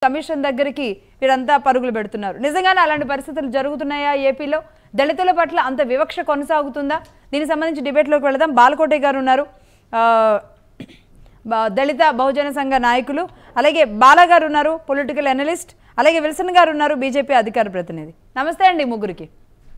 Commission దగ్గరికి వీరంతా పరుగులు పెడుతున్నారు నిజంగానే అలాంటి పరిస్థితులు జరుగుతున్నాయా ఏపీలో దళితుల పట్ల అంత వివక్ష కొనసాగుతుందా దీనికి సంబంధించి డిబేట్లోకి వెళదాం బాలకోటే గారు ఉన్నారు ఆ, బ- దళిత బహుజన సంఘ నాయకులు అలాగే బాలా గారు ఉన్నారు పొలిటికల్ అనలిస్ట్ అలాగే విల్సన్ గారు ఉన్నారు బీజేపీ అధికార ప్రతినిధి నమస్తే అండి ముగ్గురికి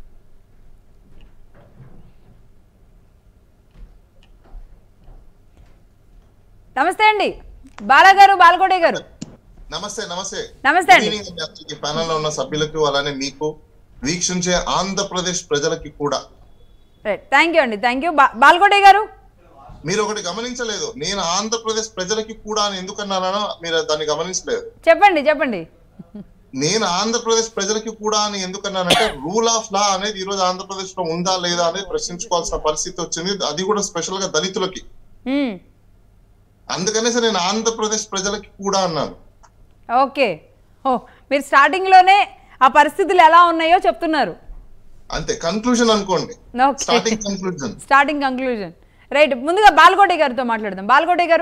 నమస్తే అండి బాలా గారు బాలకోటే గారు నమస్తే నమస్తే నమస్తే అండి. గుడ్ ఈవినింగ్ అండి అందరికీ ప్యానెల్ లో ఉన్న సభ్యులకు అలానే మీకు వీక్షించే ఆంధ్రప్రదేశ్ ప్రజలకి కూడా రైట్ థ్యాంక్ యూ అండి థ్యాంక్ యూ బాలకోటే గారు మీరు ఒకటి గమనించలేదు నేను ఆంధ్రప్రదేశ్ ప్రజలకి కూడా అని ఎందుకన్నానో మీరు దాన్ని గమనించలేదు చెప్పండి చెప్పండి నేను ఆంధ్రప్రదేశ్ ప్రజలకి కూడా అని ఎందుకన్నానంటే రూల్ ఆఫ్ లా అనేది ఈ రోజు ఆంధ్రప్రదేశ్ లో ఉందా లేదా అనేది ప్రశ్నించుకోవాల్సిన పరిస్థితి వచ్చింది అది కూడా స్పెషల్ గా దళితులకి మ్మ్. అందుకనేసి నేను ఆంధ్రప్రదేశ్ ప్రజలకి కూడా అన్నాను ఓకే ఓ మీరు స్టార్టింగ్లోనే ఆ పరిస్థితులు ఎలా ఉన్నాయో చెప్తున్నారు అంతే కన్క్లూజన్ అనుకోండి okay starting conclusion starting conclusion right ముందుగా బాలకోటే గారితో మాట్లాడదాం బాలకోటే గారు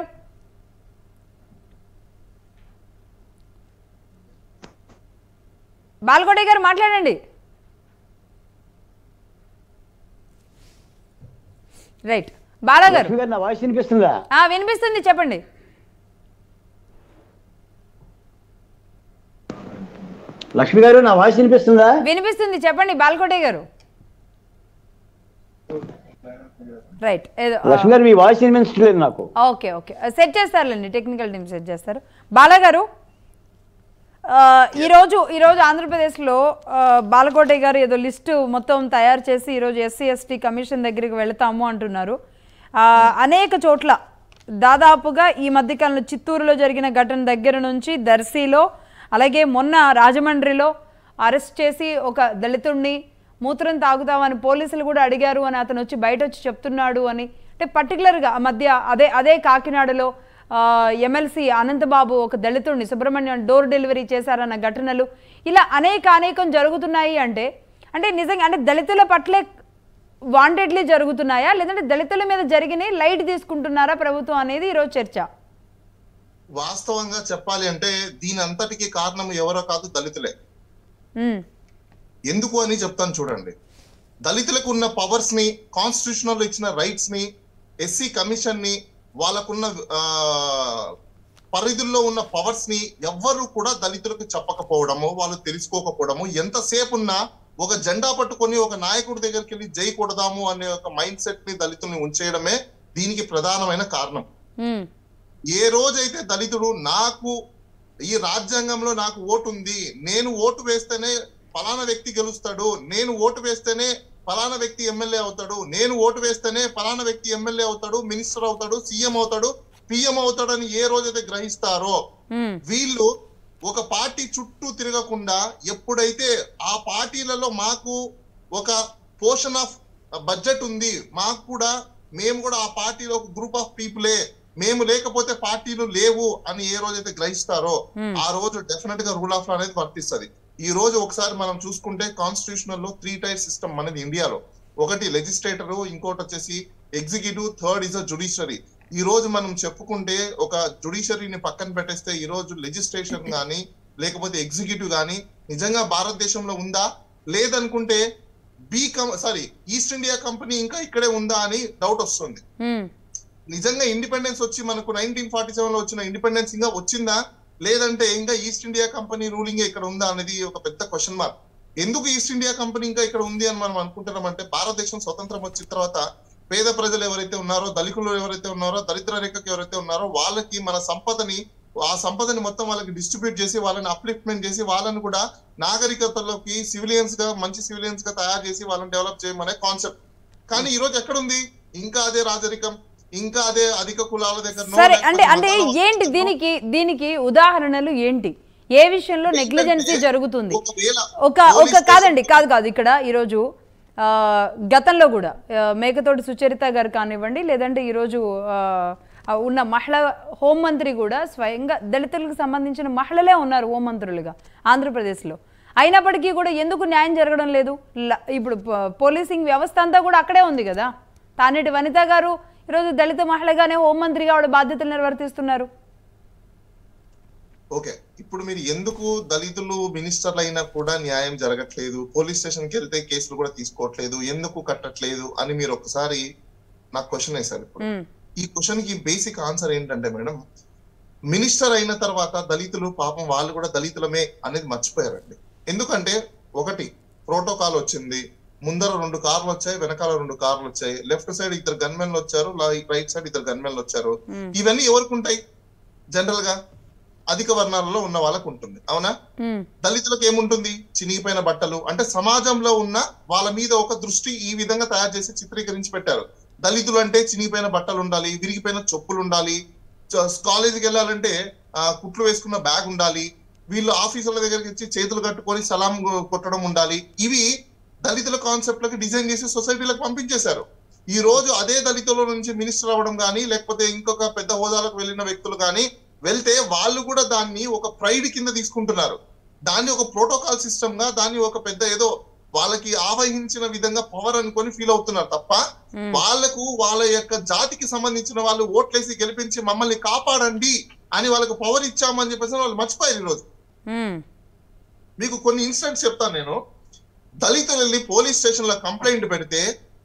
బాలకోటే గారు మాట్లాడండి రైట్ బాలా గారు లక్ష్మి గారు నా వాయిస్ వినిపిస్తుందా ఆ, వినిపిస్తుంది చెప్పండి లక్ష్మి గారు నా వాయిస్ వినిపిస్తుందా వినిపిస్తుంది చెప్పండి బాలకోటే గారు రైట్ ఏదో ఆ, లక్ష్మి గారు మీ వాయిస్ వినిపించట్లేదు నాకు ఓకే ఓకే సెట్ చేస్తారులేండి టెక్నికల్ టీమ్ సెట్ చేస్తారు బాలా గారు ఆ, ఈరోజు ఈరోజు ఆంధ్రప్రదేశ్లో ఆ, బాలకోటే గారు ఏదో లిస్టు మొత్తం తయారు చేసి ఈరోజు ఎస్సీ ఎస్టీ కమిషన్ దగ్గరికి వెళతాము అంటున్నారు ఆ, అనేక చోట్ల దాదాపుగా ఈ మధ్యకాలంలో చిత్తూరులో జరిగిన ఘటన దగ్గర నుంచి దర్శిలో అలాగే మొన్న రాజమండ్రిలో అరెస్ట్ చేసి ఒక దళితుడిని మూత్రం తాగుతామని పోలీసులు కూడా అడిగారు అని అతను వచ్చి బయట వచ్చి చెప్తున్నాడు అని అంటే పర్టికులర్గా ఆ మధ్య అదే అదే కాకినాడలో ఆ, ఎమ్మెల్సీ అనంతబాబు ఒక దళితుడిని సుబ్రహ్మణ్యం డోర్ డెలివరీ చేశారన్న ఘటనలు ఇలా అనేక అనేకం జరుగుతున్నాయి అంటే అంటే నిజంగా అంటే దళితుల పట్లే వాంటెడ్లీ జరుగుతున్నాయా లేదంటే దళితుల మీద జరిగినాయి లైట్ తీసుకుంటున్నారా ప్రభుత్వం అనేది ఈరోజు చర్చ వాస్తవంగా చెప్పాలి అంటే దీని అంతటికి కారణం ఎవరో కాదు దళితులే ఉమ్, ఎందుకు అని చెప్తాను చూడండి దళితులకు ఉన్న పవర్స్ ని కాన్స్టిట్యూషనల్ ఇచ్చిన రైట్స్ ని ఎస్సీ కమిషన్ ని వాళ్ళకున్న ఆ, పరిధుల్లో ఉన్న పవర్స్ ని ఎవ్వరు కూడా దళితులకు చెప్పకపోవడము వాళ్ళు తెలుసుకోకపోవడము ఎంతసేపు ఉన్నా ఒక జెండా పట్టుకొని ఒక నాయకుడి దగ్గరికి వెళ్ళి జై కొడదాము అనే ఒక మైండ్ సెట్ ని దళితుల్ని ఉంచేయడమే దీనికి ప్రధానమైన కారణం ఉమ్, ఏ రోజైతే దళితుడు నాకు ఈ రాజ్యాంగంలో నాకు ఓటు ఉంది నేను ఓటు వేస్తేనే ఫలానా వ్యక్తి గెలుస్తాడు నేను ఓటు వేస్తేనే ఫలానా వ్యక్తి ఎమ్మెల్యే అవుతాడు నేను ఓటు వేస్తేనే ఫలానా వ్యక్తి ఎమ్మెల్యే అవుతాడు మినిస్టర్ అవుతాడు సీఎం అవుతాడు పిఎం అవుతాడని ఏ రోజైతే గ్రహిస్తారో ఉమ్, వీళ్ళు ఒక పార్టీ చుట్టూ తిరగకుండా ఎప్పుడైతే ఆ పార్టీలలో మాకు ఒక పోర్షన్ ఆఫ్ బడ్జెట్ ఉంది మాకు కూడా మేము కూడా ఆ పార్టీలో ఒక గ్రూప్ ఆఫ్ పీపులే మేము లేకపోతే పార్టీలు లేవు అని ఏ రోజైతే గ్రహిస్తారో Hmm. ఆ రోజు డెఫినెట్ గా రూల్ ఆఫ్ లా అనేది వర్తిస్తుంది ఈ రోజు ఒకసారి మనం చూసుకుంటే కాన్స్టిట్యూషనల్ లో త్రీ టైర్ సిస్టమ్ మనది ఇండియాలో ఒకటి లెజిస్లేటర్ ఇంకోటి వచ్చేసి executive third is a judiciary ఈ రోజు మనం చెప్పుకుంటే ఒక జుడిషియరీని పక్కన పెట్టేస్తే ఈ రోజు లెజిస్లేషన్ గానీ లేకపోతే ఎగ్జిక్యూటివ్ గానీ నిజంగా భారతదేశంలో ఉందా లేదనుకుంటే become sorry East India company ఇంకా ఇక్కడే ఉందా అని డౌట్ వస్తుంది ఉమ్, నిజంగా ఇండిపెండెన్స్ వచ్చి మనకు నైన్టీన్ ఫార్టీ సెవెన్ లో వచ్చిన ఇండిపెండెన్స్ ఇంకా వచ్చిందా లేదంటే ఇంకా ఈస్ట్ ఇండియా కంపెనీ రూలింగ్ ఇక్కడ ఉందా అనేది ఒక పెద్ద క్వశ్చన్ మార్క్ ఎందుకు ఈస్ట్ ఇండియా కంపెనీ ఇంకా ఇక్కడ ఉంది అని మనం అనుకుంటున్నాం అంటే భారతదేశం స్వతంత్రం వచ్చిన తర్వాత పేద ప్రజలు ఎవరైతే ఉన్నారో దళితులు ఎవరైతే ఉన్నారో దరిద్ర రేఖకు ఎవరైతే ఉన్నారో వాళ్ళకి మన సంపదని ఆ సంపదని మొత్తం వాళ్ళకి డిస్ట్రిబ్యూట్ చేసి వాళ్ళని అప్లిఫ్ట్మెంట్ చేసి వాళ్ళని కూడా నాగరికతలోకి సివిలియన్స్ గా మంచి సివిలియన్స్ గా తయారు చేసి వాళ్ళని డెవలప్ చేయమనే కాన్సెప్ట్ కానీ ఈ రోజు ఎక్కడుంది ఇంకా అదే రాజరికం ఇంకా అదే అధిక కులాల దగ్గర సరే అంటే అంటే ఏంటి దీనికి దీనికి ఉదాహరణలు ఏంటి ఏ విషయంలో నెగ్లిజెన్సీ జరుగుతుంది ఒకవేళ ఒక ఒక కాదండి కాదు కాదు ఇక్కడ ఈరోజు ఆ, గతంలో కూడా ఆ, మేకతోటి సుచరిత గారు కానివ్వండి లేదంటే ఈరోజు ఆ, ఆ, ఉన్న మహిళ హోంమంత్రి కూడా స్వయంగా దళితులకు సంబంధించిన మహిళలే ఉన్నారు హోంమంత్రులుగా ఆంధ్రప్రదేశ్లో అయినప్పటికీ కూడా ఎందుకు న్యాయం జరగడం లేదు ల- ఇప్పుడు ప- పోలీసింగ్ వ్యవస్థ అంతా కూడా అక్కడే ఉంది కదా తానేటి వనిత గారు ఈరోజు దళిత మహిళగానే హోంమంత్రిగా ఆవిడ బాధ్యతలు నిర్వర్తిస్తున్నారు ఓకే ఇప్పుడు మీరు ఎందుకు దళితులు మినిస్టర్లు అయినా కూడా న్యాయం జరగట్లేదు పోలీస్ స్టేషన్ కి వెళ్తే కేసులు కూడా తీసుకోవట్లేదు ఎందుకు కట్టట్లేదు అని మీరు ఒకసారి నాకు క్వశ్చన్ వేశారు ఇప్పుడు ఉమ్, ఈ క్వశ్చన్ కి బేసిక్ ఆన్సర్ ఏంటంటే మేడం మినిస్టర్ అయిన తర్వాత దళితులు పాపం వాళ్ళు కూడా దళితులమే అనేది మర్చిపోయారండి ఎందుకంటే ఒకటి ప్రోటోకాల్ వచ్చింది ముందర రెండు కార్లు వచ్చాయి వెనకాల రెండు కార్లు వచ్చాయి లెఫ్ట్ సైడ్ ఇద్దరు గన్మెన్లు వచ్చారు రైట్ సైడ్ ఇద్దరు గన్మెన్లు వచ్చారు ఉమ్, ఇవన్నీ ఎవరికి ఉంటాయి జనరల్ గా అధిక వర్ణాలలో ఉన్న వాళ్ళకు ఉంటుంది అవునా ఉమ్, దళితులకు ఏముంటుంది చినిగిపోయిన బట్టలు అంటే సమాజంలో ఉన్న వాళ్ళ మీద ఒక దృష్టి ఈ విధంగా తయారు చేసి చిత్రీకరించి పెట్టారు దళితులు అంటే చినిగిపోయిన బట్టలు ఉండాలి విరిగిపోయిన చెప్పులు ఉండాలి చ- కాలేజీకి వెళ్ళాలంటే ఆ, కుట్లు వేసుకున్న బ్యాగ్ ఉండాలి వీళ్ళు ఆఫీసుల దగ్గరికి వచ్చి చేతులు కట్టుకొని సలాం కొ- కొట్టడం ఉండాలి ఇవి దళితుల కాన్సెప్ట్ లకి డిజైన్ చేసి సొసైటీలకు పంపించేశారు ఈ రోజు అదే దళితుల నుంచి మినిస్టర్ అవ్వడం కానీ లేకపోతే ఇంకొక పెద్ద హోదాలకు వెళ్ళిన వ్యక్తులు కానీ వెళ్తే వాళ్ళు కూడా దాన్ని ఒక ప్రైడ్ కింద తీసుకుంటున్నారు దాన్ని ఒక ప్రోటోకాల్ సిస్టమ్ గా దాన్ని ఒక పెద్ద ఏదో వాళ్ళకి ఆవహించిన విధంగా పవర్ అనుకొని ఫీల్ అవుతున్నారు తప్ప ఉమ్. వాళ్ళకు వాళ్ళ యొక్క జాతికి సంబంధించిన వాళ్ళు ఓట్లేసి గెలిపించి మమ్మల్ని కాపాడండి అని వాళ్ళకు పవర్ ఇచ్చామని చెప్పేసి వాళ్ళు మర్చిపోయారు ఈరోజు ఉమ్, మీకు కొన్ని ఇన్సిడెంట్స్ చెప్తాను నేను దళితులు వెళ్ళి పోలీస్ స్టేషన్ లో కంప్లైంట్ పెడితే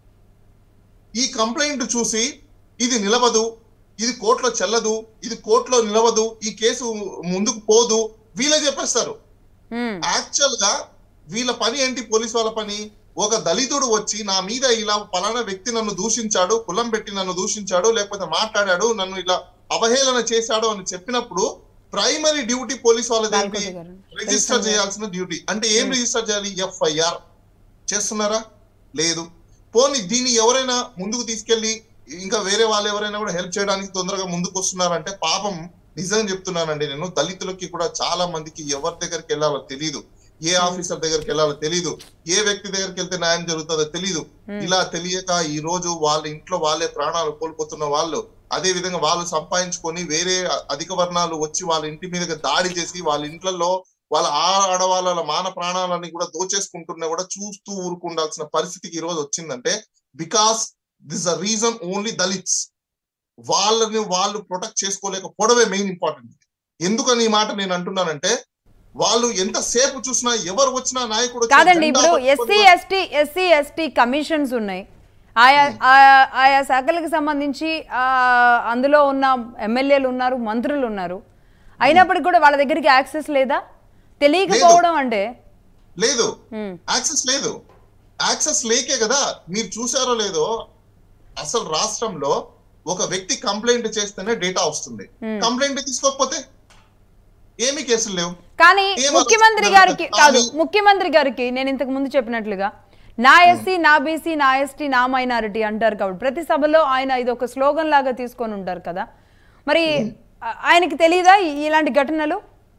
ఈ కంప్లైంట్ చూసి ఇది నిలవదు ఇది కోర్టులో చెల్లదు ఇది కోర్టులో నిలవదు ఈ కేసు ముందుకు పోదు వీళ్ళే చెప్పేస్తారు ఉమ్, యాక్చువల్ గా వీళ్ళ పని ఏంటి పోలీస్ వాళ్ళ పని ఒక దళితుడు వచ్చి నా మీద ఇలా పలానా వ్యక్తి నన్ను దూషించాడు కులం పెట్టి నన్ను దూషించాడు లేకపోతే మాట్లాడాడు నన్ను ఇలా అవహేళన చేశాడు అని చెప్పినప్పుడు ప్రైమరీ డ్యూటీ పోలీస్ వాళ్ళది ఏంటి బాలకోటి గారు. రిజిస్టర్ చేయాల్సిన డ్యూటీ అంటే ఏం రిజిస్టర్ చేయాలి ఎఫ్ఐఆర్ చేస్తున్నారా లేదు పోనీ దీన్ని ఎవరైనా ముందుకు తీసుకెళ్లి ఇంకా వేరే వాళ్ళు ఎవరైనా కూడా హెల్ప్ చేయడానికి తొందరగా ముందుకు వస్తున్నారంటే పాపం నిజంగా చెప్తున్నానండి నేను దళితులకి కూడా చాలా మందికి ఎవరి దగ్గరికి వెళ్ళాలో తెలియదు ఏ ఆఫీసర్ దగ్గరికి వెళ్ళాలో తెలియదు ఏ వ్యక్తి దగ్గరికి వెళ్తే న్యాయం జరుగుతుందో తెలియదు ఇలా తెలియక ఈ రోజు వాళ్ళ ఇంట్లో వాళ్ళే ప్రాణాలు కోల్పోతున్న వాళ్ళు అదే విధంగా వాళ్ళు సంపాదించుకొని వేరే అ- అధిక వర్ణాలు వచ్చి వాళ్ళ ఇంటి మీదకి దాడి చేసి వాళ్ళ ఇంట్లలో వాళ్ళ ఆ ఆడవాళ్ళ మాన ప్రాణాలని కూడా దోచేసుకుంటున్నా కూడా చూస్తూ ఊరుకుండాల్సిన పరిస్థితికి ఈ రోజు వచ్చిందంటే because this a reason only Dalits వాళ్ళని వాళ్ళు ప్రొటెక్ట్ చేసుకోలేకపోవడమే మెయిన్ ఇంపార్టెంట్ ఎందుకని ఈ మాట నేను అంటున్నానంటే వాళ్ళు ఎంత సేపు చూసినా ఎవరు వచ్చినా నాయకుడు వచ్చినా కాదండి జెండా ఇప్పుడు పట్టుకొని SC ST SC ST commissions ఉన్నాయి ఆయా ఆయా- ఆయా శాఖలకు సంబంధించి ఆ, అందులో ఉన్న ఎమ్మెల్యేలు ఉన్నారు మంత్రులు ఉన్నారు అయినప్పటికీ కూడా వాళ్ళ దగ్గరికి యాక్సెస్ లేదా తెలియకపోవడం అంటే లేదు ఉమ్, యాక్సెస్ లేదు యాక్సెస్ లేకే కదా మీరు చూసారో లేదో అసలు రాష్ట్రంలో ఒక వ్యక్తి కంప్లైంట్ చేస్తేనే డేటా వస్తుంది కంప్లైంట్ తీసుకోకపోతే ఏమీ కేసులు లేవు కానీ ఏం ముఖ్యమంత్రి ఆలోచిస్తున్నారు? గారికి కాదు కానీ- ముఖ్యమంత్రి గారికి నేను ఇంతకు ముందు చెప్పినట్లుగా నా ఎస్సీ నా బీసీ నా ఎస్టీ నా మైనారిటీ అంటారు కాబట్టి ప్రతి సభలో ఆయన ఇది ఒక స్లోగన్ లాగా తీసుకొని ఉంటారు కదా మరి ఆ- ఆయనకి తెలియదా ఈ- ఇలాంటి ఘటనలు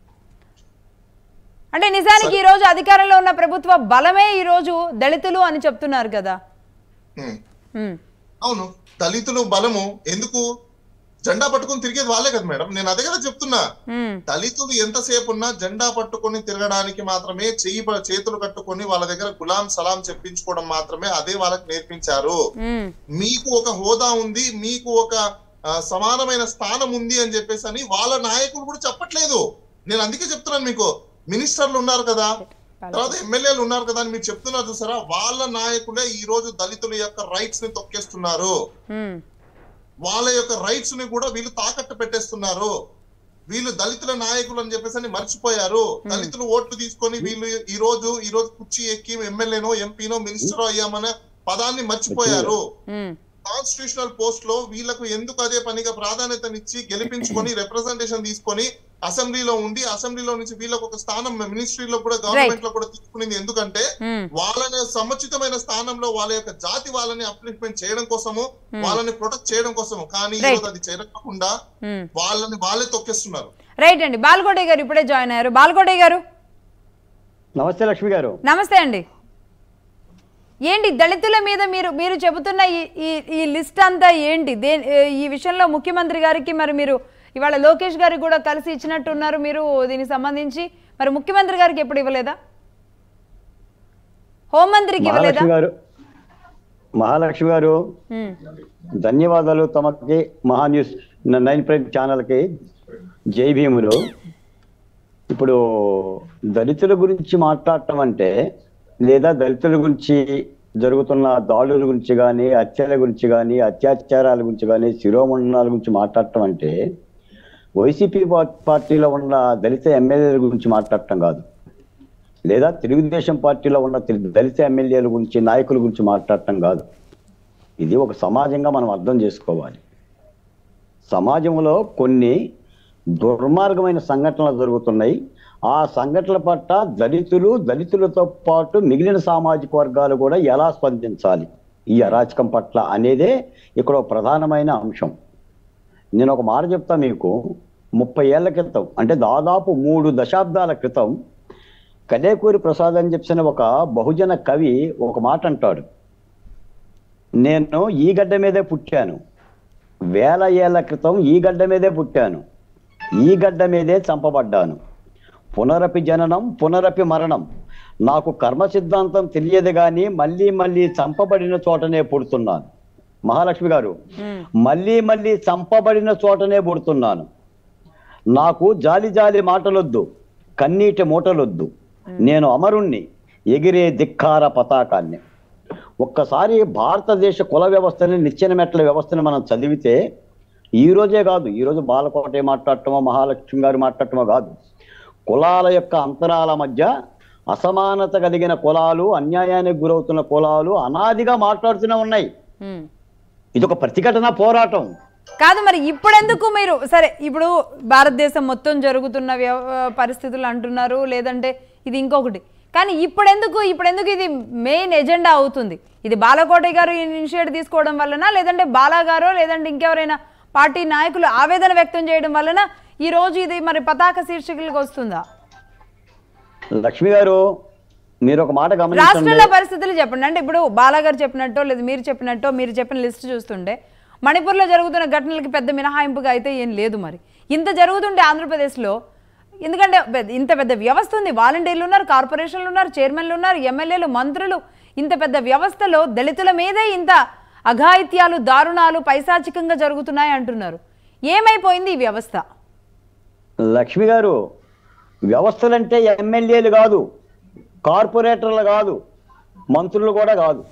అంటే నిజానికి ఈ రోజు అధికారంలో ఉన్న ప్రభుత్వ బలమే ఈ రోజు దళితులు అని చెప్తున్నారు కదా ఉమ్. ఉమ్, అవును దళితులు బలము ఎందుకు జెండా పట్టుకొని తిరిగేది వాళ్ళే కదా మేడం నేను అదే కదా చెప్తున్నా ఉమ్, దళితులు ఎంతసేపు ఉన్నా జెండా పట్టుకొని తిరగడానికి మాత్రమే చెయ్యి ప- చేతులు కట్టుకొని వాళ్ళ దగ్గర గులాం సలాం చెప్పించుకోవడం మాత్రమే అదే వాళ్ళకి నేర్పించారు ఉమ్, మీకు ఒక హోదా ఉంది మీకు ఒక ఆ, సమానమైన స్థానం ఉంది అని చెప్పేసి అని వాళ్ళ నాయకులు కూడా చెప్పట్లేదు నేను అందుకే చెప్తున్నాను మీకు మినిస్టర్లు ఉన్నారు కదా తర్వాత ఎమ్మెల్యేలు ఉన్నారు కదా అని మీరు చెప్తున్నారు చూసారా వాళ్ళ నాయకులే ఈ రోజు దళితుల యొక్క రైట్స్ ని తొక్కేస్తున్నారు ఉమ్, వాళ్ళ యొక్క రైట్స్ ని కూడా వీళ్ళు తాకట్టు పెట్టేస్తున్నారు వీళ్ళు దళితుల నాయకులు అని చెప్పేసి అని మర్చిపోయారు దళితులు ఓట్లు తీసుకొని వీళ్ళు ఈ రోజు ఈ రోజు కుర్చీ ఎక్కి ఎమ్మెల్యేనో ఎంపీనో మినిస్టరో అయ్యామనే పదాన్ని మర్చిపోయారు ఉమ్, కాన్స్టిట్యూషనల్ పోస్ట్ లో వీళ్ళకు ఎందుకు అదే పనిగా ప్రాధాన్యతనిచ్చి గెలిపించుకొని రిప్రజెంటేషన్ తీసుకొని అసెంబ్లీలో ఉండి అసెంబ్లీలో నుంచి వీళ్ళకు ఒక స్థానం మినిస్ట్రీలో కూడా గవర్నమెంట్ లో కూడా తీసుకునేది ఎందుకంటే ఉమ్, వాళ్ళని సముచితమైన స్థానంలో వాళ్ళ యొక్క జాతి వాళ్ళని అప్లిఫ్మెంట్ చేయడం కోసము వాళ్ళని ప్రొటెక్ట్ చేయడం కోసము కానీ ఈ రోజు అది జరగకుండా ఉమ్. వాళ్ళని వాళ్ళే తొక్కేస్తున్నారు రైట్ అండి బాల్కోటే గారు ఇప్పుడే జాయిన్ అయ్యారు బాల్కోటే గారు నమస్తే లక్ష్మి గారు నమస్తే అండి ఏంటి దళితుల మీద మీరు మీరు చెబుతున్న ఈ ఈ ఈ లిస్ట్ అంతా ఏంటి దే ఈ విషయంలో ముఖ్యమంత్రి గారికి మరి మీరు ఇవాళ లోకేష్ గారికి కూడా కలిసి ఇచ్చినట్టున్నారు మీరు దీనికి సంబంధించి మరి ముఖ్యమంత్రి గారికి ఎప్పుడు ఇవ్వలేదా హోంమంత్రికి ఇవ్వలేదా మహాలక్ష్మి గారు మహాలక్ష్మి గారు ఉమ్, ధన్యవాదాలు తమకి మహా న్యూస్ నైన్ ప్రైమ్ ఛానల్కి జై భీములు ఇప్పుడు దళితుల గురించి మాట్లాడటం అంటే లేదా దళితుల గురించి జరుగుతున్న దాడుల గురించి కానీ హత్యల గురించి కానీ అత్యాచారాల గురించి కానీ శిరోమండనాల గురించి మాట్లాడటం అంటే వైసీపీ పా- పార్టీలో ఉన్న దళిత ఎమ్మెల్యేల గురించి మాట్లాడటం కాదు లేదా తెలుగుదేశం పార్టీలో ఉన్న తెలు- దళిత ఎమ్మెల్యేల గురించి నాయకుల గురించి మాట్లాడటం కాదు ఇది ఒక సమాజంగా మనం అర్థం చేసుకోవాలి సమాజంలో కొన్ని దుర్మార్గమైన సంఘటనలు జరుగుతున్నాయి ఆ సంఘటనల పట్ల దళితులు దళితులతో పాటు మిగిలిన సామాజిక వర్గాలు కూడా ఎలా స్పందించాలి ఈ అరాచకం పట్ల అనేదే ఇక్కడ ఒక ప్రధానమైన అంశం నేను ఒక మాట చెప్తా మీకు ముప్పై ఏళ్ల క్రితం అంటే దాదాపు మూడు దశాబ్దాల క్రితం కలేకూరి ప్రసాద్ అని చెప్పిన ఒక బహుజన కవి ఒక మాట అంటాడు నేను ఈ గడ్డ మీదే పుట్టాను వేల ఏళ్ల క్రితం ఈ గడ్డ మీదే పుట్టాను ఈ గడ్డ మీదే చంపబడ్డాను పునరపి జననం పునరపి మరణం నాకు కర్మ సిద్ధాంతం తెలియదు కానీ మళ్ళీ మళ్ళీ చంపబడిన చోటనే పుడుతున్నాను మహాలక్ష్మి గారు ఉమ్, మళ్ళీ మళ్ళీ చంపబడిన చోటనే పుడుతున్నాను నాకు జాలి జాలి మాటలొద్దు కన్నీటి మూటలొద్దు నేను అమరుణ్ణి ఎగిరే ధిక్కార పతాకాన్ని ఒక్కసారి భారతదేశ కుల వ్యవస్థని నిచ్చెన మెట్ల వ్యవస్థని మనం చదివితే ఈ రోజే కాదు ఈ రోజు బాలకోటే మాట్లాడటమో మహాలక్ష్మి గారు మాట్లాడటమో కాదు కులాల యొక్క అంతరాల మధ్య అసమానత కలిగిన కులాలు అన్యాయానికి గురవుతున్న కులాలు అనాదిగా మాట్లాడుతూనే ఉన్నాయి ఉమ్. ఇది ఒక ప్రతిఘటన పోరాటం కాదు మరి ఇప్పుడెందుకు మీరు సరే ఇప్పుడు భారతదేశం మొత్తం జరుగుతున్న వ్యవ- పరిస్థితులు అంటున్నారు లేదంటే ఇది ఇంకొకటి కానీ ఇప్పుడెందుకు ఇప్పుడెందుకు ఇది మెయిన్ ఎజెండా అవుతుంది ఇది బాలకోట గారు ఇనిషియేట్ తీసుకోవడం వలన లేదంటే బాలా గారో లేదంటే ఇంకెవరైనా పార్టీ నాయకులు ఆవేదన వ్యక్తం చేయడం వలన ఈ రోజు ఇది మరి పతాక శీర్షికలకు వస్తుందా లక్ష్మి గారు మీరు ఒక మాట గమనించండి రాష్ట్రంలో పరిస్థితులు చెప్పండి అంటే ఇప్పుడు బాలాగారు చెప్పినట్టో లేదా మీరు చెప్పినట్టో మీరు చెప్పిన లిస్ట్ చూస్తుంటే మణిపూర్లో జరుగుతున్న ఘటనలకి పెద్ద మినహాయింపుగా అయితే ఏం లేదు మరి ఇంత జరుగుతుంటే ఆంధ్రప్రదేశ్లో ఎందుకంటే పెద్ద- ఇంత పెద్ద వ్యవస్థ ఉంది వాలంటీర్లు ఉన్నారు కార్పొరేషన్లు ఉన్నారు చైర్మన్లు ఉన్నారు ఎమ్మెల్యేలు మంత్రులు ఇంత పెద్ద వ్యవస్థలో దళితుల మీదే ఇంత అఘాయిత్యాలు దారుణాలు పైశాచికంగా జరుగుతున్నాయి అంటున్నారు ఏమైపోయింది ఈ వ్యవస్థ లక్ష్మి గారు వ్యవస్థలంటే ఎమ్మెల్యేలు కాదు కార్పొరేటర్లు కాదు మంత్రులు కూడా కాదు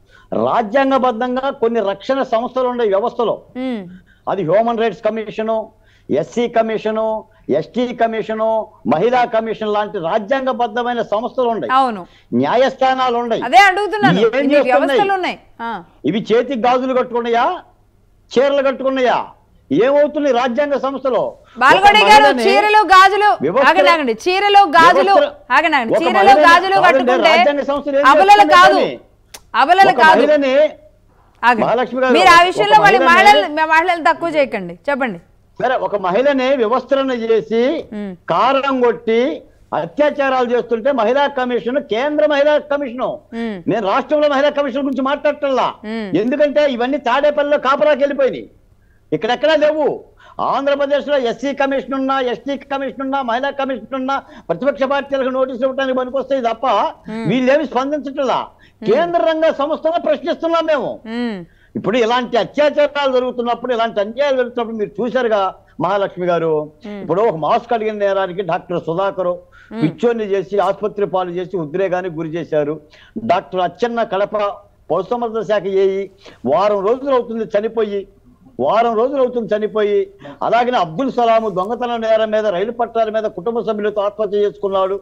రాజ్యాంగబద్ధంగా కొన్ని రక్షణ సంస్థలు ఉన్నాయి వ్యవస్థలో ఉమ్, అది human rights commission SC commission ST commission మహిళా కమిషన్ లాంటి రాజ్యాంగబద్ధమైన సంస్థలు ఉన్నాయి అవును న్యాయస్థానాలు ఉన్నాయి అదే అడుగుతున్నాను ఏం ఇన్ని చేస్తున్నాయి? వ్యవస్థలు ఉన్నాయి ఆ. ఇవి చేతికి గాజులు కట్టుకున్నాయా చీరలు కట్టుకున్నాయా ఏమవుతుంది రాజ్యాంగ సంస్థలో బాల్గొండ ఒక గారు మహిళని చీరలు గాజులు వ్యవస్థ- ఆగండి ఆగండి చీరలు గాజులు వ్యవస్థ- ఆగండి ఆగండి ఒక చీరలు మహిళని- గాజులు కాదండి, కట్టుకుంటే రాజ్యాంగ సంస్థలు ఏం అబలలు చేస్తున్నాయి కాదు కానీ? అబలలు ఒక కాదు మహిళని ఆగండి. మహాలక్ష్మి గారు, మీరు ఆ ఒక విషయంలో మళ్ళీ మహిళని- మహిళలు మహిళలు తక్కువ చేయకండి చెప్పండి సరే ఒక మహిళని వ్యవస్థలను చేసి ఉమ్. కారణం కొట్టి అత్యాచారాలు చేస్తుంటే మహిళా కమిషన్ కేంద్ర మహిళా కమిషన్ ఉమ్. నేను రాష్ట్రంలో మహిళా కమిషన్ గురించి మాట్లాడటల్లా ఉమ్. ఎందుకంటే ఇవన్నీ తాడేపల్లిలో కాపరాకి వెళ్ళిపోయినాయి ఇక్కడెక్కడా లేవు ఆంధ్రప్రదేశ్ లో ఎస్సీ కమిషన్ ఉన్నా ఎస్టీ కమిషన్ ఉన్నా మహిళా కమిషన్ ఉన్నా ప్రతిపక్ష పార్టీలకు నోటీసులు ఇవ్వడానికి పనికొస్తాయి తప్ప వీళ్ళేమి స్పందించట్లా కేంద్ర రంగ సంస్థలో ప్రశ్నిస్తున్నాం మేము ఉమ్. ఇప్పుడు ఇలాంటి అత్యాచారాలు జరుగుతున్నప్పుడు ఇలాంటి అన్యాయాలు జరుగుతున్నప్పుడు మీరు చూశారుగా మహాలక్ష్మి గారు ఇప్పుడు ఒక మాస్క్ అడిగిన నేరానికి డాక్టర్ సుధాకర్ పిచ్చోని చేసి ఆసుపత్రి పాలు చేసి ఉద్రేగానికి గురి చేశారు డాక్టర్ అచ్చెన్న కడప పశుసంవర్ధన శాఖ ఏయి వారం రోజులు అవుతుంది చనిపోయి వారం రోజులు అవుతుంది చనిపోయి అలాగనే అబ్దుల్ సలాం దొంగతనం నేరం మీద రైలు పట్టాల మీద కుటుంబ సభ్యులతో ఆత్మహత్య చేసుకున్నాడు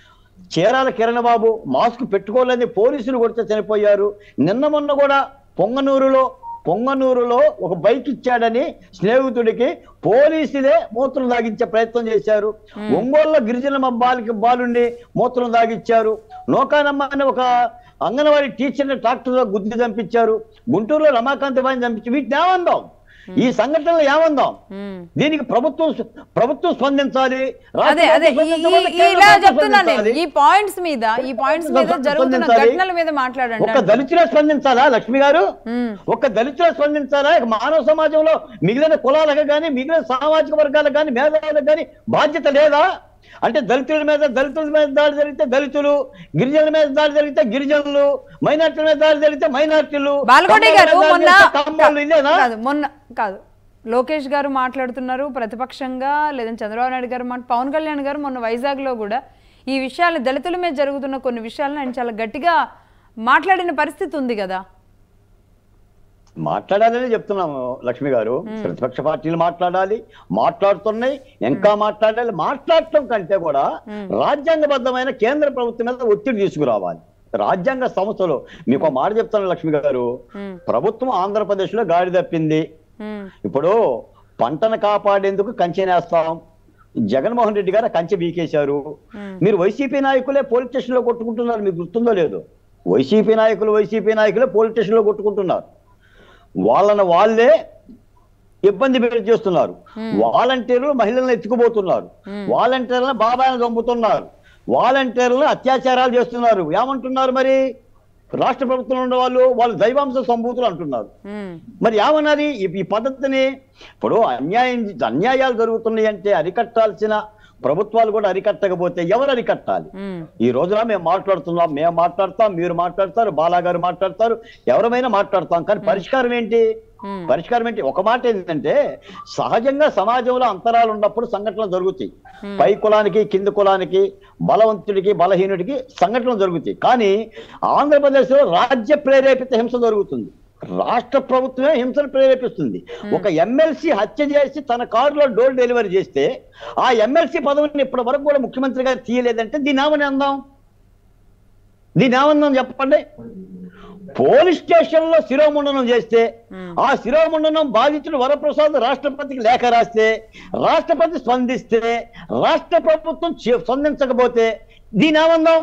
చీరాల కిరణ్ బాబు మాస్క్ పెట్టుకోలేని పోలీసులు కొడితే చనిపోయారు నిన్న మొన్న కూడా పొంగనూరులో పొంగనూరులో ఒక బైక్ ఇచ్చాడని స్నేహితుడికి పోలీసులే మూత్రం దాగించే ప్రయత్నం చేశారు ఒంగోలులో గిరిజన బాలికి బాలుండి మూత్రం దాగిచ్చారు నోకానమ్మ అనే ఒక అంగన్వాడీ టీచర్ని ట్రాక్టర్లో గుద్ది చంపించారు గుంటూరులో రమాకాంత్ బాయిని చంపించి వీటిని ఏమందాం ఈ సంఘటనలు ఏమందాం ఉమ్. దీనికి ప్రభుత్వం ప్రభుత్వం స్పందించాలి అదే అదే ఈ- ఈ- రాష్ట్ర ఈ- ఇలా ప్రభుత్వం చెప్తున్నాను నేను స్పందించాలి. ఈ పాయింట్స్ మీద ఈ పాయింట్స్ మీద జరుగుతున్న స్పందించాలి. ఘటనల మీద మాట్లాడండి ఒక్క దళితులే స్పందించాలా లక్ష్మి గారు ఉమ్. ఒక్క దళితులే స్పందించాలా ఇక మానవ సమాజంలో మిగిలిన కులాలకు కానీ మిగిలిన సామాజిక వర్గాలకు కానీ మేధావులకు కానీ బాధ్యత లేదా అంటే దళితుల మీద దళితుల మీద దాడి జరిగితే దళితులు గిరిజనుల మీద దాడి జరిగితే గిరిజనులు మైనార్టీల మీద దాడి జరిగితే మైనార్టీలు బాలకోటి కమ్మల గారు మీద దాడి మొన్న జరిగితే కమ్మలు ఇదేనా కాదు మొన్న కాదు లోకేష్ గారు మాట్లాడుతున్నారు ప్రతిపక్షంగా లేదంటే చంద్రబాబు నాయుడు గారు మాట పవన్ కళ్యాణ్ గారు మొన్న వైజాగ్లో కూడా ఈ విషయాలు దళితుల మీద జరుగుతున్న కొన్ని విషయాలను ఆయన చాలా గట్టిగా మాట్లాడిన పరిస్థితి ఉంది కదా మాట్లాడాలని చెప్తున్నాము లక్ష్మి గారు ప్రతిపక్ష పార్టీలు మాట్లాడాలి మాట్లాడుతున్నాయి ఇంకా మాట్లాడాలి మాట్లాడటం కంటే కూడా రాజ్యాంగబద్ధమైన కేంద్ర ప్రభుత్వం మీద ఒత్తిడి తీసుకురావాలి రాజ్యాంగ సంస్థలు మీకు ఒక మాట చెప్తాను లక్ష్మి గారు మ్మ్. ప్రభుత్వం ఆంధ్రప్రదేశ్ లో గాడి తప్పింది మ్మ్. ఇప్పుడు పంటను కాపాడేందుకు కంచెనేస్తాం జగన్మోహన్ రెడ్డి గారు ఆ కంచె బీకేశారు మీరు వైసీపీ నాయకులే పోలీస్ స్టేషన్ లో కొట్టుకుంటున్నారు మీకు గుర్తుందో లేదు వైసీపీ నాయకులు వైసీపీ నాయకులే పోలీస్ స్టేషన్ లో కొట్టుకుంటున్నారు వాళ్ళని వాళ్ళే ఇబ్బంది పెట్టి చేస్తున్నారు వాలంటీర్లు మహిళలను ఎత్తుకుపోతున్నారు వాలంటీర్లను బాబాయిని చంపుతున్నారు వాలంటీర్లను అత్యాచారాలు చేస్తున్నారు ఏమంటున్నారు మరి రాష్ట్ర ప్రభుత్వంలో ఉన్న వాళ్ళు వాళ్ళు దైవాంశ సంభూతులు అంటున్నారు మ్మ్. మరి ఏమన్నది ఈ ఈ పద్ధతిని ఇప్పుడు అన్యాయం అన్యాయాలు జరుగుతున్నాయి అంటే అరికట్టాల్సిన ప్రభుత్వాలు కూడా అరికట్టకపోతే ఎవరు అరికట్టాలి మ్మ్. ఈ రోజున మేము మాట్లాడుతున్నాం మేము మాట్లాడతాం మీరు మాట్లాడతారు బాలా గారు మాట్లాడతారు ఎవరమైనా మాట్లాడతాం కానీ పరిష్కారం ఏంటి మ్మ్. పరిష్కారం ఏంటి ఒక మాట ఏంటంటే సహజంగా సమాజంలో అంతరాలు ఉన్నప్పుడు సంఘటనలు జరుగుతాయి పై కులానికి కింది కులానికి బలవంతుడికి బలహీనుడికి సంఘటనలు జరుగుతాయి కానీ ఆంధ్రప్రదేశ్లో రాజ్య ప్రేరేపిత హింస జరుగుతుంది రాష్ట్ర ప్రభుత్వమే హింసను ప్రేరేపిస్తుంది ఒక ఎమ్మెల్సీ హత్య చేసి తన కారులో డోర్ డెలివరీ చేస్తే ఆ ఎమ్మెల్సీ పదవిని ఇప్పటి వరకు కూడా ముఖ్యమంత్రి గారు తీయలేదంటే దీన్ని ఏమని అందాం దీన్ని ఏమన్నాం చెప్పండి పోలీస్ స్టేషన్ లో శిరోముండనం చేస్తే ఆ శిరోముండనం బాధితుడు వరప్రసాద్ రాష్ట్రపతికి లేఖ రాస్తే రాష్ట్రపతి స్పందిస్తే రాష్ట్ర ప్రభుత్వం చే- స్పందించకపోతే దీని ఏమందాం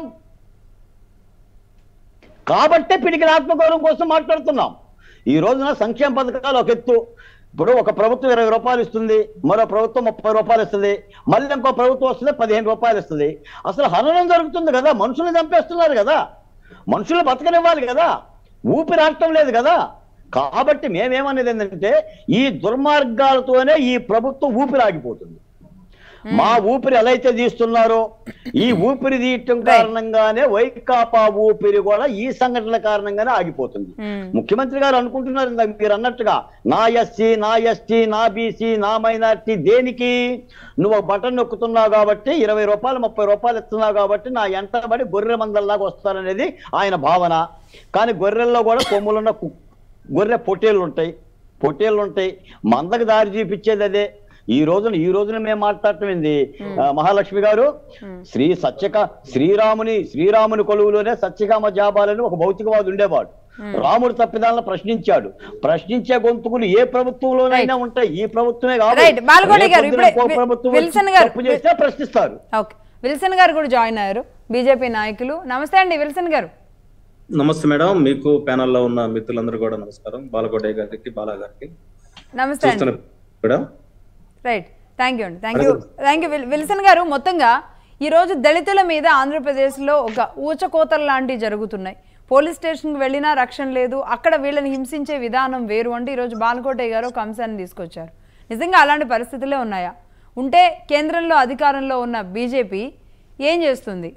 కాబట్టే పిడికిన ఆత్మగౌరవం కోసం మాట్లాడుతున్నాం ఈ రోజున సంక్షేమ పథకాలు ఒక ఎత్తు ఇప్పుడు ఒక ప్రభుత్వం ఇరవై రూపాయలు ఇస్తుంది మరో ప్రభుత్వం ముప్పై రూపాయలు ఇస్తుంది మళ్ళీ ఇంకో ప్రభుత్వం వస్తుంది పదిహేను రూపాయలు ఇస్తుంది అసలు హననం జరుగుతుంది కదా మనుషుల్ని చంపేస్తున్నారు కదా మనుషులు బతకనివ్వాలి కదా ఊపిరాడటం లేదు కదా కాబట్టి మేమేమనేది ఏంటంటే ఈ దుర్మార్గాలతోనే ఈ ప్రభుత్వం ఊపిరి ఆగిపోతుంది మా ఊపిరి ఎలా అయితే తీస్తున్నారో ఈ ఊపిరి తీయటం కారణంగానే వైకాపా ఊపిరి కూడా ఈ సంఘటనల కారణంగానే ఆగిపోతుంది మ్మ్. ముఖ్యమంత్రి గారు అనుకుంటున్నారు ఇందాక మీరు అన్నట్టుగా నా ఎస్సీ నా ఎస్టీ నా బీసీ నా మైనార్టీ దేనికి నువ్వు ఒక బటన్ నొక్కుతున్నావు కాబట్టి ఇరవై రూపాయలు ముప్పై రూపాయలు ఇస్తున్నావు కాబట్టి నా ఎంటబడి గొర్రె మందల్లాగా వస్తారనేది ఆయన భావన కానీ గొర్రెల్లో కూడా కొమ్ములున్న కు- గొర్రె పొట్టేళ్ళు ఉంటాయి పొట్టేళ్ళు ఉంటాయి మందకు దారి చూపించేది అదే ఈ రోజున ఈ రోజున మేము మాట్లాడటం ఏంది ఆ, మహాలక్ష్మి గారు శ్రీ సత్యక శ్రీరాముని శ్రీరాముని కొలువులోనే సత్యకామ జాబాలని ఒక భౌతికవాది ఉండేవాడు రాముడు తప్పిదాలను ప్రశ్నించాడు ప్రశ్నించే గొంతుకులు ఏ ప్రభుత్వంలోనైనా ఉంటాయి ఈ ప్రభుత్వమే Right. బాలకోటి గారు, రేపొద్దున ఇప్పుడే ఇంకో ప్రభుత్వం విల్సన్ గారు, తప్పు చేస్తే ప్రశ్నిస్తారు ఓకే విల్సన్ గారు కూడా జాయిన్ అయ్యారు బీజేపీ నాయకులు నమస్తే అండి విల్సన్ గారు నమస్తే మేడం మీకు ప్యానల్లో ఉన్న మిత్రులందరూ కూడా నమస్కారం బాలకోటయ్య గారికి బాలా గారికి నమస్తే అండి చూస్తున్న మేడం రైట్ థ్యాంక్ యూ అండి thank you thank you Wilson garu మొత్తంగా ఈరోజు దళితుల మీద ఆంధ్రప్రదేశ్లో ఒక ఊచకోతలు లాంటివి జరుగుతున్నాయి పోలీస్ స్టేషన్కి వెళ్ళినా రక్షణ లేదు అక్కడ వీళ్ళని హింసించే విధానం వేరు అంటే ఈరోజు బాలకోటయ్య గారు ఒక అంశాన్ని తీసుకొచ్చారు నిజంగా అలాంటి పరిస్థితులే ఉన్నాయా ఉంటే కేంద్రంలో అధికారంలో ఉన్న బీజేపీ ఏం చేస్తుంది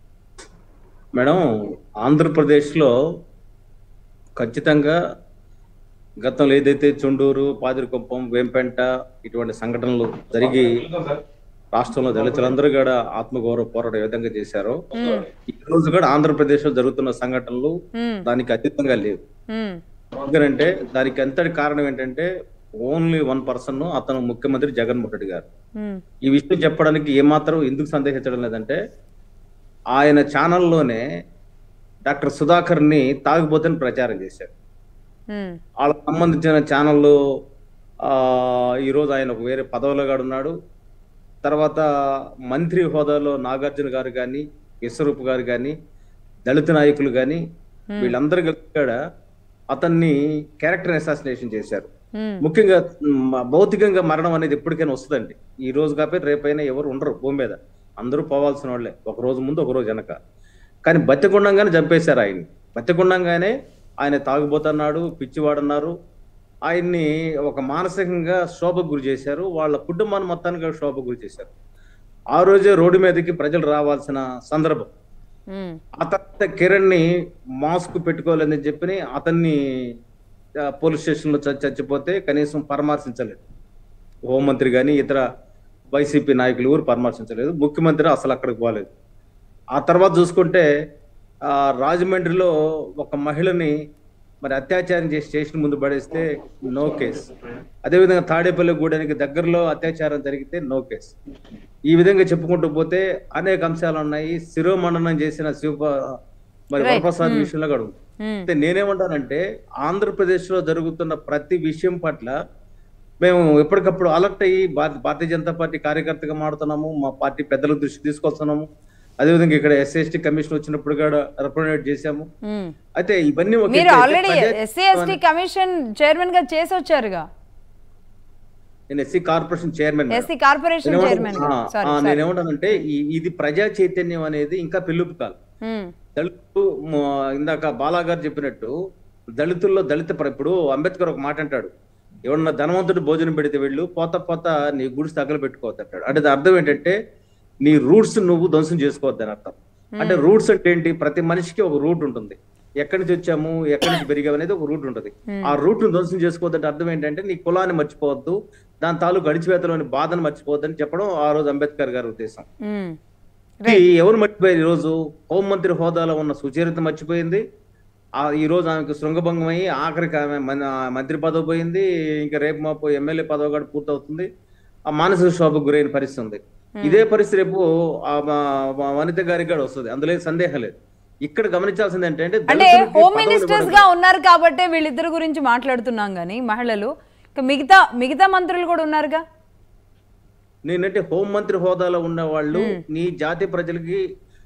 మేడం ఆంధ్రప్రదేశ్లో ఖచ్చితంగా గతంలో ఏదైతే చుండూరు పాదిరికొప్పం వేంపెంట ఇటువంటి సంఘటనలు జరిగి రాష్ట్రంలో దళితులందరూ కూడా ఆత్మగౌరవ పోరాటం ఏ విధంగా చేశారో ఈ రోజు కూడా ఆంధ్రప్రదేశ్ లో జరుగుతున్న సంఘటనలు మ్మ్. దానికి అతీతంగా లేవు మ్మ్. ఎందుకంటే దానికి అంతటి కారణం ఏంటంటే ఓన్లీ వన్ పర్సన్ అతను ముఖ్యమంత్రి జగన్మోహన్ రెడ్డి గారు మ్మ్. ఈ విషయం చెప్పడానికి ఏమాత్రం ఎందుకు సందేహించడం లేదంటే ఆయన ఛానల్లోనే డాక్టర్ సుధాకర్ ని తాగుబోతని ప్రచారం చేశారు మ్మ్. వాళ్ళకి సంబంధించిన ఛానల్లో ఆ, ఈరోజు ఆయన ఒక వేరే పదవిలో కూడా ఉన్నాడు తర్వాత మంత్రి హోదాలో నాగార్జున గారు కానీ విశ్వరూప్ గారు కానీ దళిత నాయకులు కానీ వీళ్ళందరూ కలిసి కూడా అతన్ని క్యారెక్టర్ అసాసినేషన్ చేశారు మ్మ్. ముఖ్యంగా మ్, భౌతికంగా మరణం అనేది ఎప్పటికైనా వస్తుందండి ఈ రోజు కాకపోతే రేపైనా ఎవరు ఉండరు భూమి మీద అందరూ పోవాల్సిన వాళ్ళే ఒక రోజు ముందు ఒక రోజు వెనక కానీ బతికుండంగానే చంపేశారు ఆయన్ని బతికుండంగానే ఆయన తాగుబోతున్నాడు పిచ్చివాడన్నారు ఆయన్ని ఒక మానసికంగా శోభకు గురి చేశారు వాళ్ళ కుటుంబాన్ని మొత్తానికి కూడా శోభకు గురి చేశారు ఆ రోజే రోడ్డు మీదకి ప్రజలు రావాల్సిన సందర్భం మ్మ్. ఆ తర్వాత కిరణ్ ని మాస్క్ పెట్టుకోలేదని చెప్పి అతన్ని ఆ, పోలీస్ స్టేషన్ లో చ- చచ్చిపోతే కనీసం పరామర్శించలేదు హోంమంత్రి కానీ ఇతర వైసీపీ నాయకులు ఎవరు పరామర్శించలేదు ముఖ్యమంత్రి అసలు అక్కడికి పోలేదు ఆ తర్వాత చూసుకుంటే ఆ రాజమండ్రిలో ఒక మహిళని మరి అత్యాచారం చేసి స్టేషన్ ముందు పడేస్తే నో కేస్ అదేవిధంగా తాడేపల్లి గూడానికి దగ్గరలో అత్యాచారం జరిగితే నో కేస్ ఈ విధంగా చెప్పుకుంటూ పోతే అనేక అంశాలు ఉన్నాయి శిరోమండనం చేసిన శివ మరి Right. వరప్రసాద్ Hmm. విషయంలో కూడా ఉంది. ఉమ్, అయితే నేనేమంటానంటే ఆంధ్రప్రదేశ్ లో జరుగుతున్న ప్రతి విషయం పట్ల మేము ఎప్పటికప్పుడు అలర్ట్ అయ్యి భారత- భారతీయ జనతా పార్టీ కార్యకర్తగా మాడుతున్నాము మా పార్టీ పెద్దల దృష్టి తీసుకొస్తున్నాము అదేవిధంగా ఇక్కడ ఎస్సీ కమిషన్ వచ్చినప్పుడు కూడా రిప్రజెంట్ చేశాము ఉమ్. అయితే ఇవన్నీ ఒక మీరు ఎత్తు అయితే ఆల్రెడీ ప్రజా- ఎస్సీ ఎస్టీ కమిషన్ చైర్మన్ గా చేసి వచ్చారుగా నేను SC corporation chairman SC corporation chairman గా సారీ సారీ నేనేమంటానంటే ఈ- ఇది ప్రజా చైతన్యం అనేది ఇంకా పెళ్ళుపు కాదు ఉమ్, దళితులు మ- ఇందాక బాలా గారు చెప్పినట్టు దళితుల్లో దళిత ప్ర- ఇప్పుడు అంబేద్కర్ ఒక మాట అంటాడు ఎవరన్నా ధనవంతుడు భోజనం పెడితే వెళ్ళు పోత పోత నీ గుడిసి తగలు పెట్టుకోవద్దు అంటాడు అంటే దాని అర్థం ఏంటంటే నీ రూట్స్ నువ్వు ధ్వంసం చేసుకోవద్దు అని అర్థం అంటే రూట్స్ అంటే ఏంటి ప్రతి మనిషికి ఒక రూట్ ఉంటుంది ఎక్కడి నుంచి వచ్చాము ఎక్కడి నుంచి పెరిగాము అనేది ఒక రూట్ ఉంటుంది ఆ రూట్ ను ధ్వంసం చేసుకోవద్దంటే అర్థం ఏంటంటే నీ కులాన్ని మర్చిపోవద్దు దాని తాలూకు అడిచివేతలోని బాధను మర్చిపోవద్దు అని చెప్పడం ఆ రోజు అంబేద్కర్ గారి ఉద్దేశం ఉమ్, ఇది ఎవరు మర్చిపోయారు ఈ రోజు హోంమంత్రి హోదాలో ఉన్న సుచరిత మర్చిపోయింది ఆ ఈ రోజు ఆమెకు శృంగభంగం అయ్యి ఆఖరికి ఆమె మన- మంత్రి పదవి పోయింది ఇంకా రేపు మాపు ఎమ్మెల్యే పదవి కూడా పూర్తవుతుంది ఆ మానసిక శోభకు గురైన పరిస్థితి ఉంది ఇదే పరిస్థితి రేపు ఆ మా- మా వనిత గారికి కూడా వస్తుంది అందులో ఏం సందేహం లేదు ఇక్కడ గమనించాల్సింది ఏంటంటే అంటే దళితులకి హోమ్ పదవులు మినిస్టర్స్ ఇవ్వడం గా ఉన్నారు కాబట్టే వీళ్ళిద్దరు గురించి మాట్లాడుతున్నాం కానీ మహిళలు ఇక మిగతా మిగతా మంత్రులు కూడా ఉన్నారుగా నేనంటే హోంమంత్రి హోదాలో ఉన్న వాళ్ళు నీ జాతి ప్రజలకి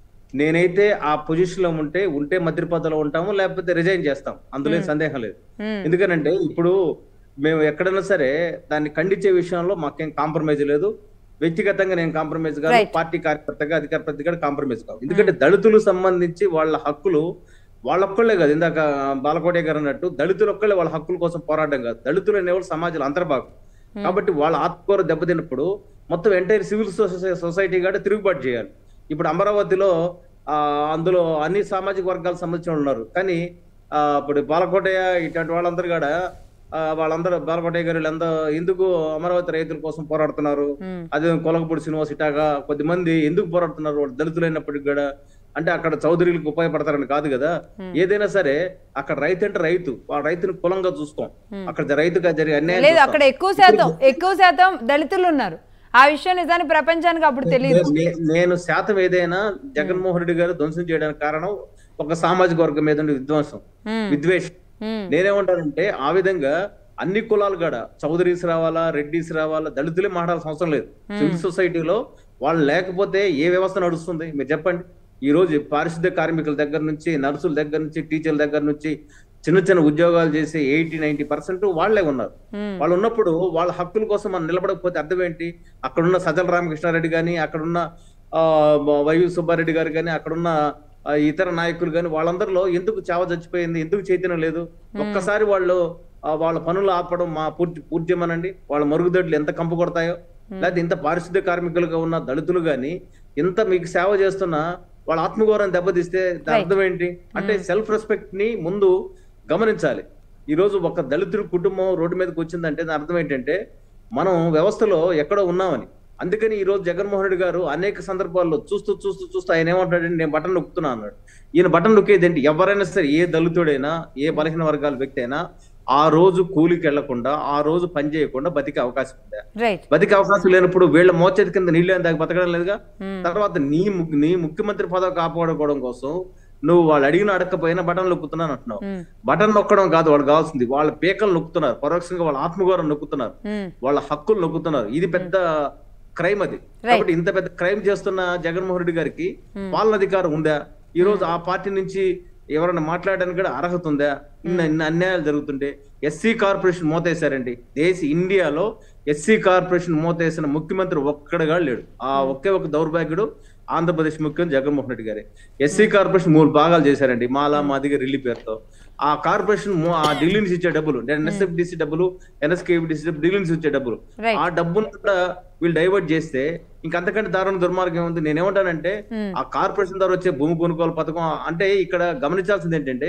నేనైతే ఆ పొజిషన్ లో ఉంటే ఉంటే మంత్రి పదవిలో ఉంటాము లేకపోతే రిజైన్ చేస్తాం అందులో ఏం సందేహం లేదు Hmm. ఎందుకనంటే ఇప్పుడు మేము ఎక్కడైనా సరే దాన్ని ఖండించే విషయంలో మాకేం కాంప్రమైజ్ లేదు వ్యక్తిగతంగా నేను కాంప్రమైజ్ కాదు Right. పార్టీ కార్యకర్తగా అధికార ప్రతిగా కాంప్రమైజ్ కాదు ఎందుకంటే దళితులు సంబంధించి వాళ్ళ హక్కులు వాళ్ళొక్కళ్ళే కాదు ఇందాక బాలకోటే గారు అన్నట్టు దళితులు ఒక్కళ్ళే వాళ్ళ హక్కుల కోసం పోరాటం కాదు దళితులు అనేవాళ్ళు సమాజంలో అంతర్భాగం కాబట్టి వాళ్ళ ఆత్మకూర దెబ్బతిన్నప్పుడు మొత్తం ఎంటైర్ సివిల్ సొసైటీ కూడా తిరుగుబాటు చేయాలి ఇప్పుడు అమరావతిలో ఆ అందులో అన్ని సామాజిక వర్గాలకు సంబంధించిన వాళ్ళు ఉన్నారు కానీ ఆ ఇప్పుడు బాలకోటయ్య ఇట్లాంటి వాళ్ళందరూ కూడా ఆ, వాళ్ళందరూ బాలకోటయ్య గారు వీళ్ళందరూ ఎందుకు అమరావతి రైతుల కోసం పోరాడుతున్నారు ఉమ్, అదే కొలగపూడి శ్రీనివాస్ ఇటాగా కొద్దిమంది ఎందుకు పోరాడుతున్నారు వాళ్ళు దళితులైనప్పటికి కూడా అంటే అక్కడ చౌదరులకు ఉపయోగపడతారని కాదు కదా ఏదైనా సరే అక్కడ రైతు అంటే రైతు ఆ రైతుని కులంగా చూస్తాం అక్కడ రైతుగా జరిగే అన్యాయం లేదు చూస్తాం. అక్కడ ఎక్కువ శాతం ఎక్కువ శాతం దళితులు ఉన్నారు ఆ విషయం నిజానికి ప్రపంచానికి అప్పుడు తెలియదు నే- నేను శాతం ఏదైనా జగన్మోహన్ రెడ్డి గారు ధ్వంసం చేయడానికి కారణం ఒక సామాజిక వర్గం మీద ఉండే విధ్వంసం ఉమ్, విద్వేషం ఉమ్, నేనేమంటానంటే ఆ విధంగా అన్ని కులాలు కూడా చౌదరీస్ రావాలా రెడ్డిస్ రావాలా దళితులే మాట్లాడాల్సిన అవసరం లేదు సివిల్ సొసైటీలో వాళ్ళు లేకపోతే ఏ వ్యవస్థ నడుస్తుంది మీరు చెప్పండి ఈ రోజు పారిశుద్ధ్య కార్మికుల దగ్గర నుంచి నర్సుల దగ్గర నుంచి టీచర్ల దగ్గర నుంచి చిన్న చిన్న ఉద్యోగాలు చేసే ఎయిటీ నైన్టీ పర్సెంట్ వాళ్లే ఉన్నారు ఉమ్, వాళ్ళు ఉన్నప్పుడు వాళ్ళ హక్కుల కోసం మనం నిలబడకపోతే అర్థం ఏంటి అక్కడున్న సజ్జల రామకృష్ణారెడ్డి కానీ అక్కడున్న ఆ, వైవి సుబ్బారెడ్డి గారు కానీ అక్కడున్న ఆ, ఇతర నాయకులు కానీ వాళ్ళందరిలో ఎందుకు చావ చచ్చిపోయింది ఎందుకు చైతన్యం లేదు ఒక్కసారి వాళ్ళు ఆ, వాళ్ళ పనులు ఆపడం మా పూర్తి పూర్తిమనండి వాళ్ళ మరుగుదొడ్లు ఎంత కంపు కొడతాయో లేకపోతే ఇంత పారిశుద్ధ్య కార్మికులుగా ఉన్న దళితులు గాని ఇంత మీకు సేవ చేస్తున్న వాళ్ళ ఆత్మగౌరవం దెబ్బతీస్తే దాని అర్థం ఏంటి అంటే సెల్ఫ్ రెస్పెక్ట్ ని ముందు గమనించాలి ఈ రోజు ఒక దళితుడి కుటుంబం రోడ్డు మీదకి వచ్చిందంటే దాని అర్థం ఏంటంటే మనం వ్యవస్థలో ఎక్కడో ఉన్నామని అందుకని ఈ రోజు జగన్మోహన్ రెడ్డి గారు అనేక సందర్భాల్లో చూస్తూ చూస్తూ చూస్తూ ఆయన ఏమంటాడంటే నేను బటన్ నొక్కుతున్నా అన్నాడు ఈయన బటన్ నొక్కేది ఏంటి ఎవరైనా సరే ఏ దళితుడైనా ఏ బలహీన వర్గాల వ్యక్తి అయినా ఆ రోజు కూలికి వెళ్లకుండా ఆ రోజు పని చేయకుండా బతికే అవకాశం ఉందా రైట్ బతికే అవకాశం లేనప్పుడు వీళ్ళ మోచేతి కింద నీళ్ళు దాకా బతకడం లేదుగా Hmm. తర్వాత నీ ము- నీ ముఖ్యమంత్రి పదవి కాపాడుకోవడం కోసం నువ్వు వాళ్ళు అడిగిన అడగకపోయినా బటన్ నొక్కుతున్నాను అంటున్నావు ఉమ్, బటన్ నొక్కడం కాదు వాళ్ళు కావాల్సింది వాళ్ళ పేకలు నొక్కుతున్నారు పరోక్షంగా వాళ్ళ ఆత్మగౌరవం నొక్కుతున్నారు ఉమ్, వాళ్ళ హక్కులు నొక్కుతున్నారు ఇది పెద్ద క్రైమ్ అది కాబట్టి ఇంత పెద్ద క్రైమ్ చేస్తున్న జగన్మోహన్ రెడ్డి గారికి పాలన అధికారం ఉందా ఈ రోజు ఆ పార్టీ నుంచి ఎవరైనా మాట్లాడడానికి కూడా అర్హత ఉందా ఇన్న ఇన్ని అన్యాయాలు జరుగుతుంటే ఎస్సీ కార్పొరేషన్ మోతేశారండి దేశ ఇండియాలో ఎస్సీ కార్పొరేషన్ మోతేసిన ముఖ్యమంత్రి ఒక్కడగా లేడు ఆ ఒకే ఒక దౌర్భాగ్యుడు ఆంధ్రప్రదేశ్ ముఖ్యమంత్రి జగన్మోహన్ రెడ్డి గారే ఎస్సీ కార్పొరేషన్ మూడు భాగాలు చేశారండి మాలా మాదిగ రిల్లి పేరుతో ఆ కార్పొరేషన్ మో- ఆ ఢిల్లీ నుంచి ఇచ్చే డబ్బులు ఎన్ఎస్ఎఫ్డిసి డబ్బులు ఎన్ఎస్కేఎఫ్డిసి డబ్బులు ఢిల్లీ నుంచి వచ్చే డబ్బులు Right. ఆ డబ్బును కూడా వీళ్ళు డైవర్ట్ చేస్తే ఇంకంతకంటే దారుణ దుర్మార్గం ఏముంది నేనేమంటానంటే Hmm. ఆ కార్పొరేషన్ ద్వారా వచ్చే భూమి కొనుగోలు పథకం అంటే ఇక్కడ గమనించాల్సింది ఏంటంటే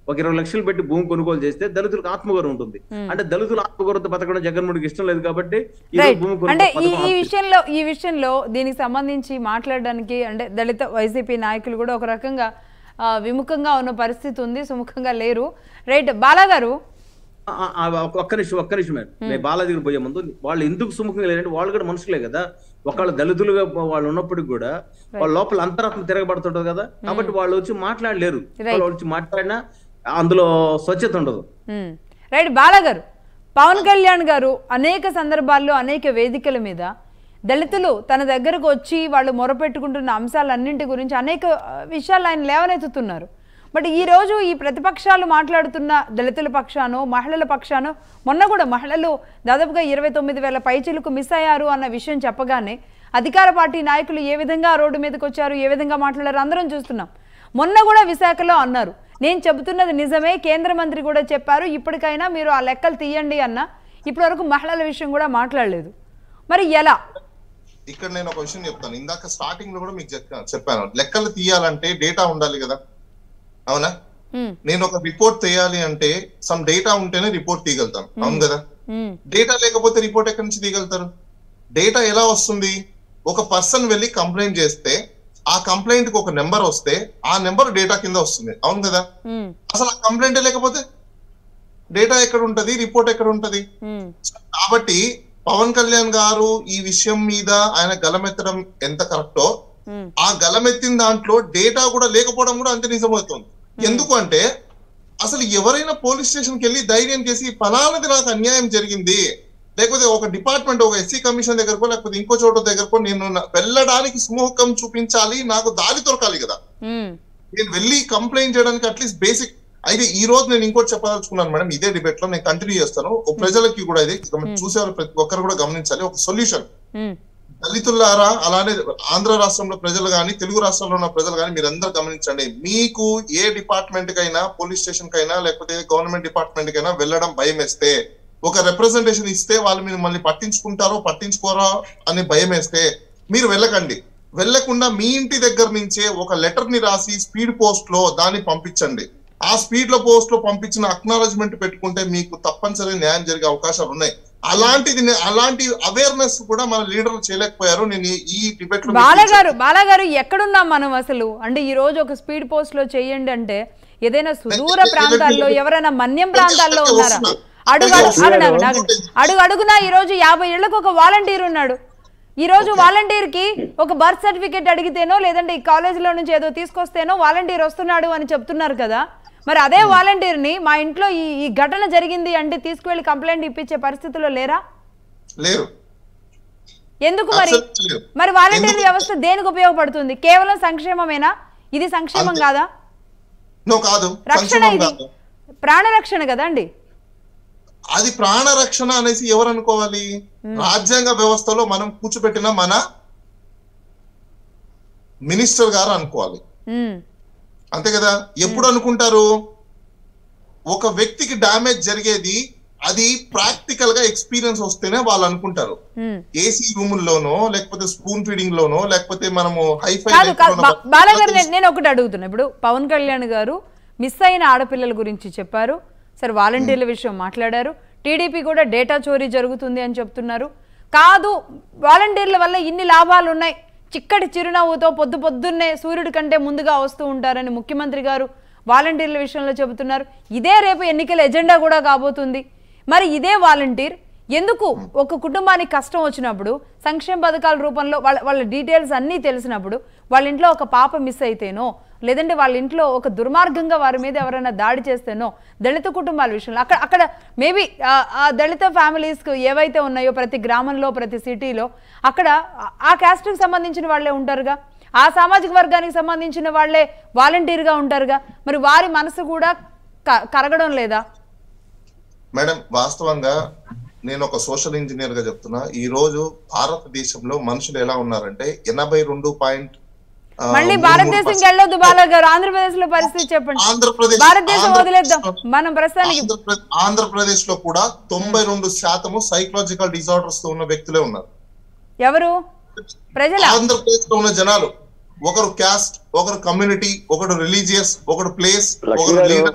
ఒక ఇరవై లక్షలు పెట్టి భూమి కొనుగోలు చేస్తే దళితులకు ఆత్మగౌరవం ఉంటుంది అంటే దళితుల ఆత్మగౌరవంతో బతకడం జగన్మోహన్కి ఇష్టం లేదు కాబట్టి ఈ రోజు రైట్ భూమి కొనుగోలు అంటే ఈ పథకం ఈ ఆపేశారు. విషయంలో ఈ విషయంలో దీనికి సంబంధించి మాట్లాడడానికి అంటే దళిత వైసీపీ నాయకులు కూడా ఒక రకంగా ఆ, విముఖంగా ఉన్న పరిస్థితి ఉంది సుముఖంగా లేరు రైట్ బాలా గారు ఆ, ఆ, ఒక్క- ఒక్క నిమిషం ఒక్క నిమిషం మేడం నేను బాలాజీకి పోయే ముందు వాళ్ళు ఎందుకు సుముఖంగా లేదంటే వాళ్ళు కూడా మనుషులే కదా ఒకళ్ళు దళితులుగా వాళ్ళు ఉన్నప్పటికి కూడా వాళ్ళ లోపల అంతరాత్మ తిరగబడుతుంటది కదా కాబట్టి వాళ్ళు వచ్చి మాట్లాడలేరు వాళ్ళు వచ్చి మాట్లాడినా అందులో స్వచ్ఛత ఉండదు మ్మ్. రైట్ బాలా గారు పవన్ కళ్యాణ్ గారు అనేక సందర్భాల్లో అనేక వేదికల మీద దళితులు తన దగ్గరకు వచ్చి వాళ్ళు మొరపెట్టుకుంటున్న అంశాలన్నింటి గురించి అనేక ఆ, విషయాలు ఆయన లేవనెత్తుతున్నారు బట్ ఈ రోజు ఈ ప్రతిపక్షాలు మాట్లాడుతున్న దళితుల పక్షానో మహిళల పక్షానో మొన్న కూడా మహిళలు దాదాపుగా ఇరవై తొమ్మిది వేల పైచిలకు మిస్ అయ్యారు అన్న విషయం చెప్పగానే అధికార పార్టీ నాయకులు ఏ విధంగా రోడ్డు మీదకి వచ్చారు ఏ విధంగా మాట్లాడారు అందరం చూస్తున్నాం మొన్న కూడా విశాఖలో అన్నారు నేను చెబుతున్నది నిజమే కేంద్ర మంత్రి కూడా చెప్పారు ఇప్పటికైనా మీరు ఆ లెక్కలు తీయండి అన్న ఇప్పటివరకు మహిళల విషయం కూడా మాట్లాడలేదు మరి ఎలా ఇక్కడ నేను ఒక విషయం చెప్తాను ఇందాక స్టార్టింగ్ లో కూడా మీకు చెప్పాను చెప్పాను లెక్కలు తీయాలంటే డేటా ఉండాలి కదా అవునా మ్మ్. నేను ఒక రిపోర్ట్ తీయాలి అంటే సమ్ డేటా ఉంటేనే రిపోర్ట్ తీయగలుగుతాను అవును కదా మ్మ్. డేటా లేకపోతే రిపోర్ట్ ఎక్కడి నుంచి తీయగలుగుతారు డేటా ఎలా వస్తుంది ఒక పర్సన్ వెళ్ళి కంప్లైంట్ చేస్తే ఆ కంప్లైంట్ కి ఒక నెంబర్ వస్తే ఆ నెంబర్ డేటా కింద వస్తుంది అవును కదా మ్మ్. అసలు ఆ కంప్లైంట్ లేకపోతే డేటా ఎక్కడ ఉంటది రిపోర్ట్ ఎక్కడ ఉంటది మ్మ్. కాబట్టి పవన్ కళ్యాణ్ గారు ఈ విషయం మీద ఆయన గలమెత్తడం ఎంత కరెక్టో మ్మ్. ఆ గలమెత్తిన దాంట్లో డేటా కూడా లేకపోవడం కూడా అంతే నిజమవుతుంది ఎందుకు అంటే అసలు ఎవరైనా పోలీస్ స్టేషన్ కి వెళ్ళి ధైర్యం చేసి ఫలానది నాకు అన్యాయం జరిగింది లేకపోతే ఒక డిపార్ట్మెంట్ ఒక ఎస్సీ కమిషన్ దగ్గరకో లేకపోతే ఇంకో చోట దగ్గరకో నేను నా- వెళ్ళడానికి సుముఖం చూపించాలి నాకు దారి దొరకాలి కదా మ్మ్. నేను వెళ్ళి కంప్లైంట్ చేయడానికి అట్లీస్ట్ బేసిక్ అయితే ఈ రోజు నేను ఇంకోటి చెప్పదలుచుకున్నాను మేడం ఇదే డిబేట్ లో నేను కంటిన్యూ చేస్తాను ఒక ప్రజలకి కూడా ఇది చూసేవారు ప్రతి ఒక్కరు కూడా గమనించాలి ఒక సొల్యూషన్ మ్మ్. దళితులారా అలానే ఆంధ్ర రాష్ట్రంలో ప్రజలు కానీ తెలుగు రాష్ట్రంలో ఉన్న ప్రజలు కానీ మీరందరూ గమనించండి మీకు ఏ డిపార్ట్మెంట్ కైనా పోలీస్ స్టేషన్ కైనా లేకపోతే గవర్నమెంట్ డిపార్ట్మెంట్ కైనా వెళ్ళడం భయం వేస్తే ఒక రిప్రజెంటేషన్ ఇస్తే వాళ్ళు మిమ్మల్ని పట్టించుకుంటారో పట్టించుకోరా అని భయం వేస్తే మీరు వెళ్ళకండి వెళ్ళకుండా మీ ఇంటి దగ్గర నుంచే ఒక లెటర్ ని రాసి స్పీడ్ పోస్ట్ లో దాన్ని పంపించండి ఆ స్పీడ్ లో పోస్ట్ లో పంపించిన అక్నాలజ్మెంట్ పెట్టుకుంటే మీకు తప్పనిసరి న్యాయం జరిగే అవకాశాలు ఉన్నాయి అలాంటిది నే- అలాంటి అవేర్నెస్ కూడా మన లీడర్లు చేయలేకపోయారు నేను ఈ- ఈ డిబేట్ లో మీకు బాలగారు బాలగారు ఎక్కడున్నాం మనం అసలు అంటే ఈ రోజు ఒక స్పీడ్ పోస్ట్ లో చేయండి అంటే ఏదైనా సుదూర నేను- ప్రాంతాల్లో నేను- ఎవరైనా మన్యం నేను ప్రాంతాల్లో నేను ఉన్నారా వస్తున్నా. అడుగు నేను అడుగు వస్తున్నా. ఆగండి, ఆగండి, ఆగండి. అడుగు అడుగునా ఈ రోజు యాభై ఏళ్లకు ఒక వాలంటీర్ ఉన్నాడు ఈ రోజు వాలంటీర్ కి ఒక బర్త్ సర్టిఫికేట్ అడిగితేనో లేదంటే ఈ కాలేజీలో నుంచి ఏదో తీసుకొస్తేనో వాలంటీర్ వస్తున్నాడు అని చెప్తున్నారు కదా మరి అదే వాలంటీర్ ని మా ఇంట్లో ఈ ఈ ఘటన జరిగింది అంటే తీసుకువెళ్ళి కంప్లైంట్ ఇప్పించే పరిస్థితిలో లేరా లేరు ఎందుకు మరి Absolutely లేరు. మరి వాలంటీర్ ఎందుకు? వ్యవస్థ దేనికి ఉపయోగపడుతుంది కేవలం సంక్షేమమేనా ఇది సంక్షేమం అంతే. కాదా నో కాదు రక్షణ సంక్షేమం ఇది కాదు ప్రాణరక్షణ కదండి అది ప్రాణ రక్షణ అనేసి ఎవరు అనుకోవాలి రాజ్యాంగ వ్యవస్థలో మనం కూర్చోబెట్టిన మన మినిస్టర్ గారు అనుకోవాలి ఉమ్, అంతే కదా ఎప్పుడు అనుకుంటారు ఒక వ్యక్తికి డ్యామేజ్ జరిగేది అది ప్రాక్టికల్ గా ఎక్స్పీరియన్స్ వస్తేనే వాళ్ళు అనుకుంటారు ఉమ్. ఏసీ రూముల్లోనో లేకపోతే స్పూన్ ఫీడింగ్ లోనో లేకపోతే మనము హైఫై కాదు కాదు బా- బాలగారు నేను- నేను ఒకటి అడుగుతున్నా ఇప్పుడు పవన్ కళ్యాణ్ గారు మిస్ అయిన ఆడపిల్లల గురించి చెప్పారు సరే వాలంటీర్ల విషయం మాట్లాడారు టీడీపీ కూడా డేటా చోరీ జరుగుతుంది అని చెప్తున్నారు కాదు వాలంటీర్ల వల్ల ఇన్ని లాభాలు ఉన్నాయి చిక్కటి చిరునవ్వుతో పొద్దు పొద్దున్నే సూర్యుడి కంటే ముందుగా వస్తూ ఉంటారని ముఖ్యమంత్రి గారు వాలంటీర్ల విషయంలో చెబుతున్నారు ఇదే రేపు ఎన్నికల ఎజెండా కూడా కాబోతుంది మరి ఇదే వాలంటీర్ ఎందుకు ఒక కుటుంబానికి కష్టం వచ్చినప్పుడు సంక్షేమ పథకాల రూపంలో వాళ్ళ వాళ్ళ డీటెయిల్స్ అన్నీ తెలిసినప్పుడు వాళ్ళ ఇంట్లో ఒక పాప మిస్ అయితేనో లేదంటే వాళ్ళ ఇంట్లో ఒక దుర్మార్గంగా వారి మీద ఎవరైనా దాడి చేస్తేనో దళిత కుటుంబాల విషయంలో అక్కడ అక్కడ మేబీ ఆ దళిత ఫ్యామిలీస్కి ఏవైతే ఉన్నాయో ప్రతి గ్రామంలో ప్రతి సిటీలో అక్కడ ఆ- ఆ క్యాస్ట్కి సంబంధించిన వాళ్ళే ఉంటారుగా ఆ సామాజిక వర్గానికి సంబంధించిన వాళ్ళే వాలంటీర్గా ఉంటారుగా మరి వారి మనసు కూడా క- కరగడం లేదా మేడం వాస్తవంగా నేను ఒక సోషల్ ఇంజనీర్ గా చెప్తున్నా ఈ రోజు భారతదేశంలో మనుషులు ఎలా ఉన్నారంటే ఎనభై రెండు పాయింట్ మళ్ళీ భారతదేశంకి వెళ్ళొద్దు బాలా గారు ఆంధ్రప్రదేశ్ లో పరిస్థితి చెప్పండి ఆంధ్రప్రదేశ్ భారతదేశం ఆంధ్రప్రదేశ్ వదిలేద్దాం మనం ప్రస్తుతానికి ఆంధ్రప్రదేశ్ ఆంధ్రప్రదేశ్ లో కూడా తొంభై రెండు శాతము సైకలాజికల్ డిజార్డర్స్ తో ఉన్న వ్యక్తులే ఉన్నారు ఎవరు ప్రజల ఆంధ్రప్రదేశ్ లో ఉన్న జనాలు ఒకరు క్యాస్ట్ ఒకరు కమ్యూనిటీ ఒకడు రిలీజియస్ ఒకడు ప్లేస్ లక్ష్మీ ఒకరు గారు. లీడర్షిప్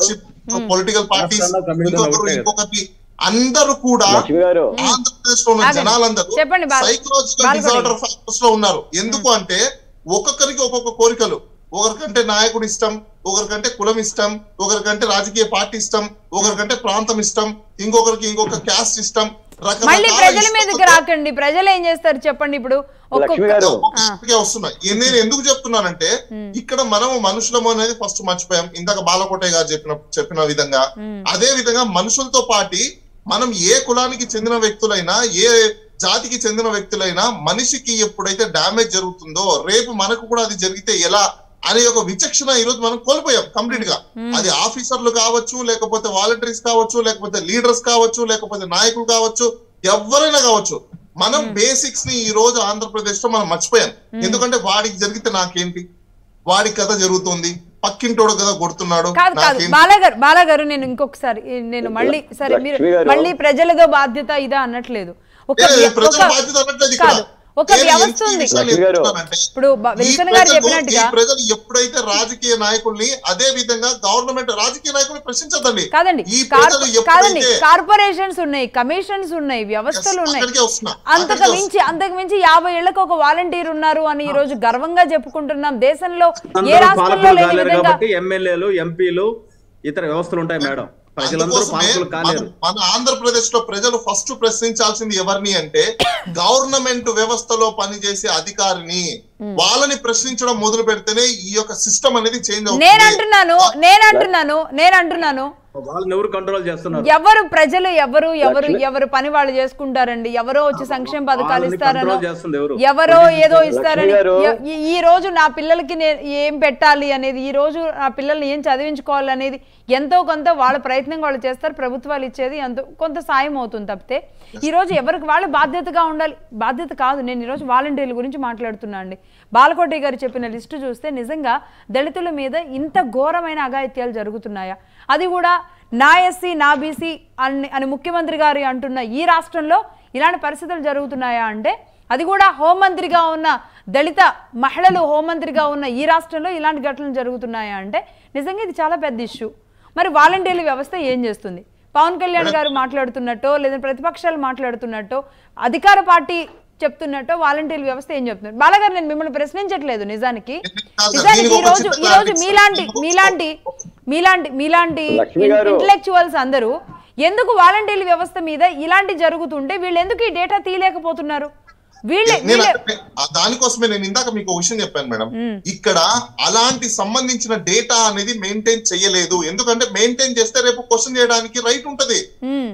పొలిటికల్ పార్టీస్ రాష్ట్రాల్లో కమ్యూనిజం ఇంకొకరు ఒకటే కదా. ఇంకొకటి అందరూ కూడా లక్ష్మి గారు ఆంధ్రప్రదేశ్ లో ఉన్న ఆగండి. జనాలందరూ చెప్పండి Bala- psychological Balakoti. Disorder factors లో ఉన్నారు ఎందుకు అంటే ఒక్కొక్కరికి ఒక్కొక్క కోరికలు ఒకరికంటే నాయకుడు ఇష్టం ఒకరికంటే కులం ఇష్టం ఒకరికంటే రాజకీయ పార్టీ ఇష్టం ఒకరికంటే ప్రాంతం ఇష్టం ఇంకొకరికి ఇంకొక క్యాస్ట్ ఇష్టం రకరకాల మళ్ళీ ప్రజల మీదకి ఇష్టాలతో రాకండి ప్రజలు ఏం చేస్తారు చెప్పండి ఇప్పుడు లక్ష్మి గారు. ఒక్కొక్కటికే వస్తున్నాయి ఇది నేను ఎందుకు చెప్తున్నానంటే ఇక్కడ మనం మనుషులము అనేది ఫస్ట్ మర్చిపోయాం ఇందాక బాలకోటయ్య గారు చెప్పిన చెప్పిన విధంగా అదే విధంగా మనుషులతో పాటి మనం ఏ కులానికి చెందిన వ్యక్తులైనా ఏ జాతికి చెందిన వ్యక్తులైనా మనిషికి ఎప్పుడైతే డ్యామేజ్ జరుగుతుందో రేపు మనకు కూడా అది జరిగితే ఎలా అనే ఒక విచక్షణ ఈ రోజు మనం కోల్పోయాం కంప్లీట్ గా అది ఆఫీసర్లు కావచ్చు లేకపోతే వాలంటీర్స్ కావచ్చు లేకపోతే లీడర్స్ కావచ్చు లేకపోతే నాయకులు కావచ్చు ఎవరైనా కావచ్చు మనం బేసిక్స్ ని ఈ రోజు ఆంధ్రప్రదేశ్ లో మనం మర్చిపోయాం ఎందుకంటే వాడికి జరిగితే నాకేంటి వాడి కథ జరుగుతుంది పక్కింటోడు కదా కొడుతున్నాడు కాదు కాదు నాకేంటి బాలాగారు బాలాగారు నేను ఇంకొకసారి ఈ నేను మళ్ళీ సరే మీరు లక్ష్మి గారు. మళ్ళీ ప్రజలదో బాధ్యత ఇదా అనట్లేదు ఒక ఏ, వ్య- ప్రజల ఒక- బాధ్యత అనట్లేదు ఇక్కడ. కాదు ఒక నేను వ్యవస్థ ఎందుకు ఈ ఉంది విషయాలు లక్ష్మి గారు. చెప్తున్నానంటే, ఇప్పుడు బ- ఈ విల్సన్ గారు ప్రజలు- చెప్పినట్టుగా ఈ ప్రజలు ఎప్పుడైతే రాజకీయ నాయకుల్ని అదే విధంగా గవర్నమెంట్ రాజకీయ నాయకుల్ని ప్రశ్నించదండి కాదండి ఈ కార్- ప్రజలు కాదండి ఎప్పుడైతే కార్పొరేషన్స్ ఉన్నాయి కమిషన్స్ ఉన్నాయి వ్యవస్థలు ఉన్నాయి అక్కడికే వస్తున్నా అంతకు అక్కడికే మించి అంతకు మించి యాభై ఏళ్లకు ఒక వాలంటీర్ ఉన్నారు అని ఈ రోజు గర్వంగా చెప్పుకుంటున్నాం దేశంలో ఏ అందరూ రాష్ట్రంలో పాలకులు లేని కాలేరు విధంగా కాబట్టి ఎమ్మెల్యేలు ఎంపీలు ఇతర వ్యవస్థలు ఉంటాయి మేడం ప్రజలందరూ అందుకోసమే పాలకులు కాలేరు మన- మన ఆంధ్రప్రదేశ్ లో ప్రజలు ఫస్ట్ ప్రశ్నించాల్సింది ఎవరిని అంటే గవర్నమెంట్ వ్యవస్థలో పనిచేసే అధికారిని వాళ్ళని ప్రశ్నించడం మొదలు పెడితేనే ఈ యొక్క సిస్టమ్ అనేది చేంజ్ నేను అవుతుంది అంటున్నాను నేను అంటున్నాను నేను అంటున్నాను వాళ్ళని ఎవరు కంట్రోల్ చేస్తున్నారు ఎవరు ప్రజలు ఎవరు ఎవరు లక్ష్మి- ఎవరు పని వాళ్ళు చేసుకుంటారండి ఎవరో వచ్చి సంక్షేమ పథకాలు వాళ్ళని ఇస్తారనో control చేస్తుంది ఎవరు? ఎవరో ఏదో ఇస్తారని గారు. ఎ- ఈ- ఈ రోజు నా పిల్లలకి నేను ఏం పెట్టాలి అనేది ఈ రోజు నా పిల్లల్ని ఏం చదివించుకోవాలి అనేది ఎంతో కొంత వాళ్ళ ప్రయత్నం వాళ్ళు చేస్తారు ప్రభుత్వాలు ఇచ్చేది ఎంతో కొంత సాయం అవుతుంది తప్పితే ఈ రోజు ఎవరికి వాళ్ళు బాధ్యతగా ఉండాలి బాధ్యత కాదు నేను ఈరోజు వాలంటీర్ల గురించి మాట్లాడుతున్నా అండి బాలకోటి గారు చెప్పిన లిస్టు చూస్తే నిజంగా దళితుల మీద ఇంత ఘోరమైన అఘాయిత్యాలు జరుగుతున్నాయా అది కూడా నా ఎస్సీ నా బీసీ అని అని ముఖ్యమంత్రి గారు అంటున్న ఈ రాష్ట్రంలో ఇలాంటి పరిస్థితులు జరుగుతున్నాయా అంటే అది కూడా హోంమంత్రిగా ఉన్న దళిత మహిళలు హోంమంత్రిగా ఉన్న ఈ రాష్ట్రంలో ఇలాంటి ఘటనలు జరుగుతున్నాయా అంటే నిజంగా ఇది చాలా పెద్ద ఇష్యూ మరి వాలంటీర్ల వ్యవస్థ ఏం చేస్తుంది పవన్ కళ్యాణ్ గారు మాట్లాడుతున్నట్టో లేదా ప్రతిపక్షాలు మాట్లాడుతున్నట్టో అధికార పార్టీ చెప్తున్నట్టో వాలంటీర్ల వ్యవస్థ ఏం చెప్తున్నారు బాలగారు నేను మిమ్మల్ని ప్రశ్నించట్లేదు నిజానికి కాదు, నిజానికి దీనికి ఈ ఒక రోజు చిన్న ఈ రోజు clarity మీలాంటి ఇస్తాను. మీలాంటి మీలాంటి మీలాంటి లక్ష్మి గారు. ఇంటలెక్చువల్స్ అందరూ ఎందుకు వాలంటీర్ల వ్యవస్థ మీద ఇలాంటి జరుగుతుంటే వీళ్ళు ఎందుకు ఈ డేటా తీయలేకపోతున్నారు వీళ్ళే నేను వీళ్ళే అంటే ఆ దానికోసమే నేను ఇందాక మీకు ఒక విషయం చెప్పాను మేడం ఇక్కడ అలాంటి సంబంధించిన డేటా అనేది మెయింటైన్ చేయలేదు ఎందుకంటే మెయింటైన్ చేస్తే రేపు క్వశ్చన్ చేయడానికి రైట్ ఉంటది ఉమ్,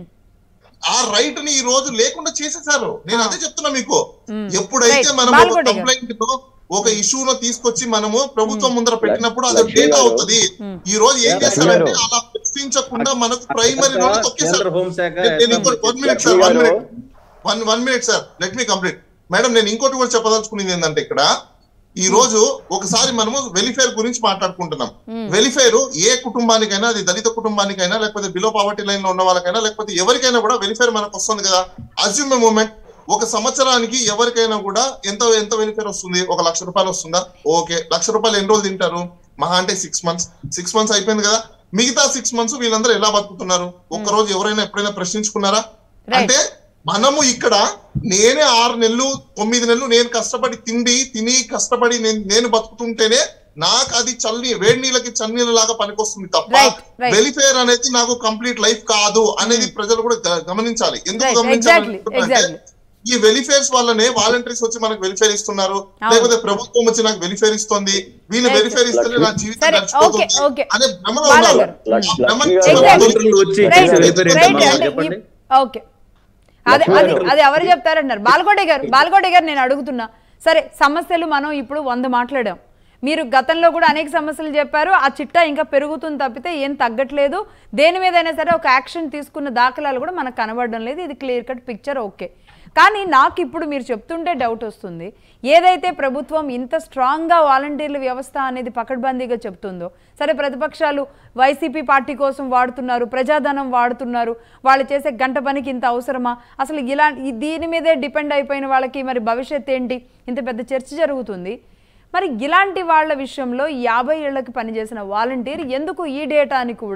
ఆ రైట్ ని ఈ రోజు లేకుండా చేసేసారు నేను అదే చెప్తున్నా మీకు ఎప్పుడైతే Right. మనం ఒక బాల్కోటి గారు. కంప్లైంట్ తో ఒక ఇష్యూను తీసుకొచ్చి మనము ప్రభుత్వం ముందర పెట్టినప్పుడు అది లక్ష్మి డేటా గారు. అవుతుంది ఈ రోజు ఏం లక్ష్మి చేస్తారంటే గారు. అలా ప్రశ్నించకుండా మనకు ప్రైమరీ నోట్ కేంద్ర తొక్కేశారు హోంశాఖ నేను ఇంకోటి one minute Lakshmi sir one garu. Minute one one minute sir let me complete madam నేను ఇంకోటి కూడా చెప్పదలుచుకునేది ఏంటంటే ఇక్కడ ఈ రోజు ఒకసారి మనము వెలిఫేర్ గురించి మాట్లాడుకుంటున్నాం వెలిఫేర్ ఏ కుటుంబానికైనా అది దళిత కుటుంబానికైనా లేకపోతే బిలో పావర్టీ లైన్ లో ఉన్న వాళ్ళకైనా లేకపోతే ఎవరికైనా కూడా వెలిఫేర్ మనకు వస్తుంది కదా అజ్యూమ్ మూమెంట్ ఒక సంవత్సరానికి ఎవరికైనా కూడా ఎంత ఎంత వెలిఫేర్ వస్తుంది ఒక లక్ష రూపాయలు వస్తుందా ఓకే లక్ష రూపాయలు ఎన్ని రోజులు తింటారు మహా అంటే సిక్స్ మంత్స్ సిక్స్ మంత్స్ అయిపోయింది కదా మిగతా సిక్స్ మంత్స్ వీళ్ళందరూ ఎలా బతుకుతున్నారు ఒక్క రోజు ఎవరైనా ఎప్పుడైనా ప్రశ్నించుకున్నారా అంటే మనము ఇక్కడ నేనే ఆరు నెలలు తొమ్మిది నెలలు నేను కష్టపడి తిండి తిని కష్టపడి నేను నేను బతుకుతుంటేనే నాకు అది చల్లి వేడి నీళ్ళకి చన్నీళ్ళ లాగా పనికొస్తుంది తప్ప Right, right. వెలిఫేర్ అనేది నాకు కంప్లీట్ లైఫ్ కాదు అనేది ప్రజలు కూడా గ- గమనించాలి ఎందుకు Right, గమనించాలి exactly, అంటే exactly. ఈ వెలిఫేర్స్ వల్లనే వాలంటీర్స్ వచ్చి మనకు వెలిఫేర్ ఇస్తున్నారు అవును. లేకపోతే ప్రభుత్వం వచ్చి నాకు వెలిఫేర్ ఇస్తుంది వీళ్ళు Right. వెలిఫేర్ ఇస్తేనే నా జీవితం సరే, నడిచిపోతుంది okay, okay. అనే భ్రమలో బాలా ఉన్నారు. గారు. లక్ష- ఆ భ్రమ లక్ష్మి గారు. చాలా Exactly. మంది వచ్చి రైట్ చేసే వెలిఫేర్ ఏంటో రైట్ మాకు అంటే చెప్పండి. ఈ- ఓకే అది అది అది ఎవరు చెప్తారంటున్నారు బాలకోటే గారు బాలకోటే గారు నేను అడుగుతున్నా సరే సమస్యలు మనం ఇప్పుడు వంద మాట్లాడాం మీరు గతంలో కూడా అనేక సమస్యలు చెప్పారు ఆ చిట్టా ఇంకా పెరుగుతుంది తప్పితే ఏం తగ్గట్లేదు దేని మీదైనా సరే ఒక యాక్షన్ తీసుకున్న దాఖలాలు కూడా మనకు కనబడడం లేదు ఇది క్లియర్ కట్ పిక్చర్ ఓకే కానీ నాకు ఇప్పుడు మీరు చెప్తుంటే డౌట్ వస్తుంది ఏదైతే ప్రభుత్వం ఇంత స్ట్రాంగ్గా వాలంటీర్ల వ్యవస్థ అనేది పకడ్బందీగా చెప్తుందో సరే ప్రతిపక్షాలు వైసీపీ పార్టీ కోసం వాడుతున్నారు ప్రజాధనం వాడుతున్నారు వాళ్ళు చేసే గంట పనికి ఇంత అవసరమా అసలు ఇలా ఈ- దీని మీదే డిపెండ్ అయిపోయిన వాళ్ళకి మరి భవిష్యత్ ఏంటి ఇంత పెద్ద చర్చ జరుగుతుంది మరి ఇలాంటి వాళ్ళ విషయంలో యాభై ఏళ్లకు పనిచేసిన వాలంటీర్ ఎందుకు ఈ డేటాని కూడా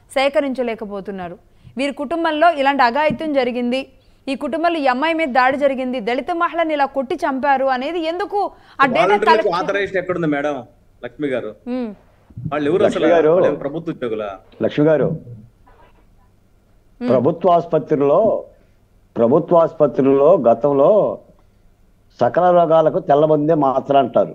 సేకరించలేకపోతున్నారు వీరి కుటుంబంలో ఇలాంటి అఘాయిత్యం జరిగింది ఈ కుటుంబంలో ఈ అమ్మాయి మీద దాడి జరిగింది దళిత మహిళని ఇలా కొట్టి చంపారు అనేది ఎందుకు ఆ డేటా వాలంటీర్లకు కలెక్ట్ ఆథరైజేషన్ ఎక్కడుంది మేడం లక్ష్మి గారు ఉమ్, వాళ్ళు ఎవరు అసలు లక్ష్మి గారు. వాళ్ళు ఏం ప్రభుత్వ ఉద్యోగులా లక్ష్మి గారు ప్రభుత్వ ఆసుపత్రిలో ప్రభుత్వ ఆసుపత్రిలో గతంలో సకల రోగాలకు తెల్లబందే మాత్ర అంటారు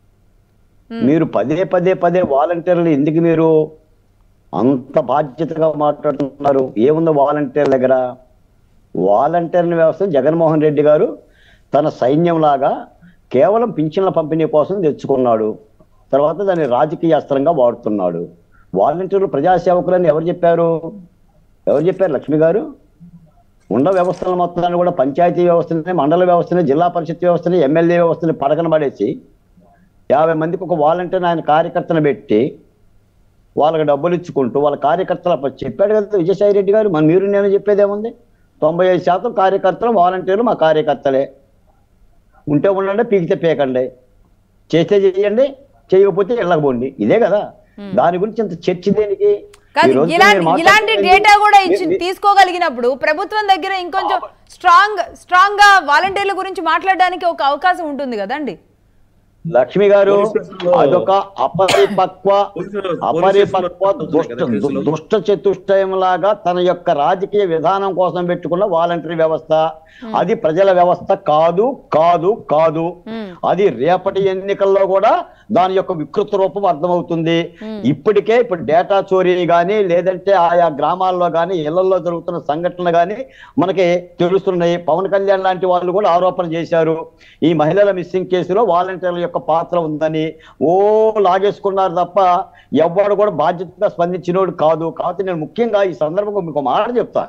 మీరు పదే పదే పదే వాలంటీర్లు ఎందుకు మీరు అంత బాధ్యతగా మాట్లాడుతున్నారు ఏముంది వాలంటీర్ దగ్గర వాలంటీర్ల వ్యవస్థ జగన్మోహన్ రెడ్డి గారు తన సైన్యంలాగా కేవలం పింఛన్ల పంపిణీ కోసం తెచ్చుకున్నాడు తర్వాత దాన్ని రాజకీయ అస్త్రంగా వాడుతున్నాడు వాలంటీర్లు ప్రజాసేవకులని ఎవరు చెప్పారు ఎవరు చెప్పారు లక్ష్మి గారు ఉండ వ్యవస్థల మొత్తాన్ని కూడా పంచాయతీ వ్యవస్థని మండల వ్యవస్థని జిల్లా పరిషత్ వ్యవస్థని ఎమ్మెల్యే వ్యవస్థని పడకన పడేసి యాభై మందికి ఒక వాలంటీర్ ఆయన కార్యకర్తను పెట్టి వాళ్ళకి డబ్బులు ఇచ్చుకుంటూ వాళ్ళ కార్యకర్తలు అప్పుడు చెప్పాడు కదా విజయసాయి రెడ్డి గారు మన మీరు నేను చెప్పేది ఏముంది తొంభై ఐదు శాతం కార్యకర్తలు వాలంటీర్లు మా కార్యకర్తలే ఉంటే ఉండండి పీకితే పీకండి చేస్తే చేయండి చేయకపోతే వెళ్ళకపోండి ఇదే కదా దాని గురించి ఇంత చర్చ దేనికి కాదు ఈ రోజు ఇలాంటి మీరు ఇలాంటి మాట్లాడుతున్నది- డేటా కూడా ఇచ్చి మీ- మీ- తీసుకోగలిగినప్పుడు ప్రభుత్వం దగ్గర ఇంకొంచెం స్ట్రాంగ్ స్ట్రాంగ్ గా వాలంటీర్ల గురించి మాట్లాడడానికి ఒక అవకాశం ఉంటుంది కదండి లక్ష్మి గారు పోలీస్ స్టేషన్లో- అదొక అపరిపక్వ పోలీస్ స్టేషన్- అపరిపక్వ పోలీస్ దుష్ట స్టేషన్లో కదా కేసులు? దుష్ట చతుష్టయం లాగా తన యొక్క రాజకీయ విధానం కోసం పెట్టుకున్న వాలంటరీ వ్యవస్థ అది ప్రజల వ్యవస్థ కాదు కాదు కాదు అది రేపటి ఎన్నికల్లో కూడా దాని యొక్క వికృత రూపం అర్థమవుతుంది ఇప్పటికే ఇప్పుడు డేటా చోరీ గాని లేదంటే ఆయా గ్రామాల్లో గాని ఇళ్లలో జరుగుతున్న సంఘటనలు గాని మనకి తెలుస్తున్నాయి పవన్ కళ్యాణ్ లాంటి వాళ్ళు కూడా ఆరోపణ చేశారు ఈ మహిళల మిస్సింగ్ కేసులో వాలంటీర్ల యొక్క పాత్ర ఉందని ఓ లాగేసుకున్నారు తప్ప ఎవ్వడు కూడా బాధ్యతగా స్పందించినోడు కాదు కాబట్టి నేను ముఖ్యంగా ఈ సందర్భంగా మీకు ఒక మాట చెప్తా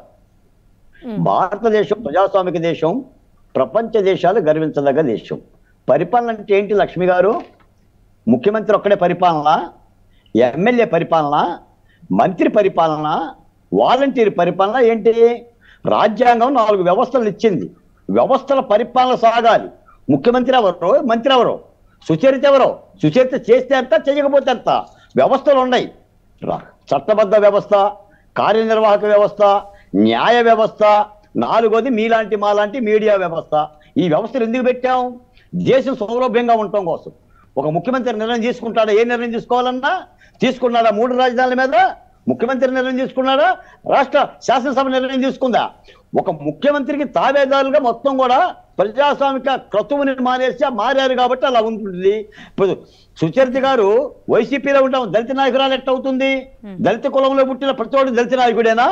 భారతదేశం ప్రజాస్వామిక దేశం ప్రపంచ దేశాలు గర్వించదగ్గ దేశం పరిపాలన అంటే ఏంటి లక్ష్మి గారు ముఖ్యమంత్రి ఒక్కడే పరిపాలన ఎమ్మెల్యే పరిపాలన మంత్రి పరిపాలన వాలంటీర్ పరిపాలన ఏంటి రాజ్యాంగం నాలుగు వ్యవస్థలు ఇచ్చింది వ్యవస్థల పరిపాలన సాగాలి ముఖ్యమంత్రి ఎవరు మంత్రి ఎవరు సుచరిత ఎవరు సుచరిత చేస్తే ఎంత చేయకపోతే ఎంత వ్యవస్థలు ఉన్నాయి రా- చట్టబద్ధ వ్యవస్థ కార్యనిర్వాహక వ్యవస్థ న్యాయ వ్యవస్థ నాలుగోది మీలాంటి మాలాంటి మీడియా వ్యవస్థ ఈ వ్యవస్థలు ఎందుకు పెట్టాం దేశం సౌలభ్యంగా ఉండటం కోసం ఒక ముఖ్యమంత్రి నిర్ణయం తీసుకుంటాడా ఏ నిర్ణయం తీసుకోవాలన్నా తీసుకున్నాడా మూడు రాజధానుల మీద ముఖ్యమంత్రి నిర్ణయం తీసుకున్నాడా రాష్ట్ర శాసనసభ నిర్ణయం తీసుకుందా ఒక ముఖ్యమంత్రికి తావేదారులుగా మొత్తం కూడా ప్రజాస్వామిక క్రతువుని మానేసి మారారు కాబట్టి అలా ఉంటుంది ఇప్పుడు సుచరిత గారు వైసీపీలో ఉంటాం దళిత నాయకురాలు ఎట్ట అవుతుంది దళిత కులంలో పుట్టిన ప్రతివాడు దళిత నాయకుడేనా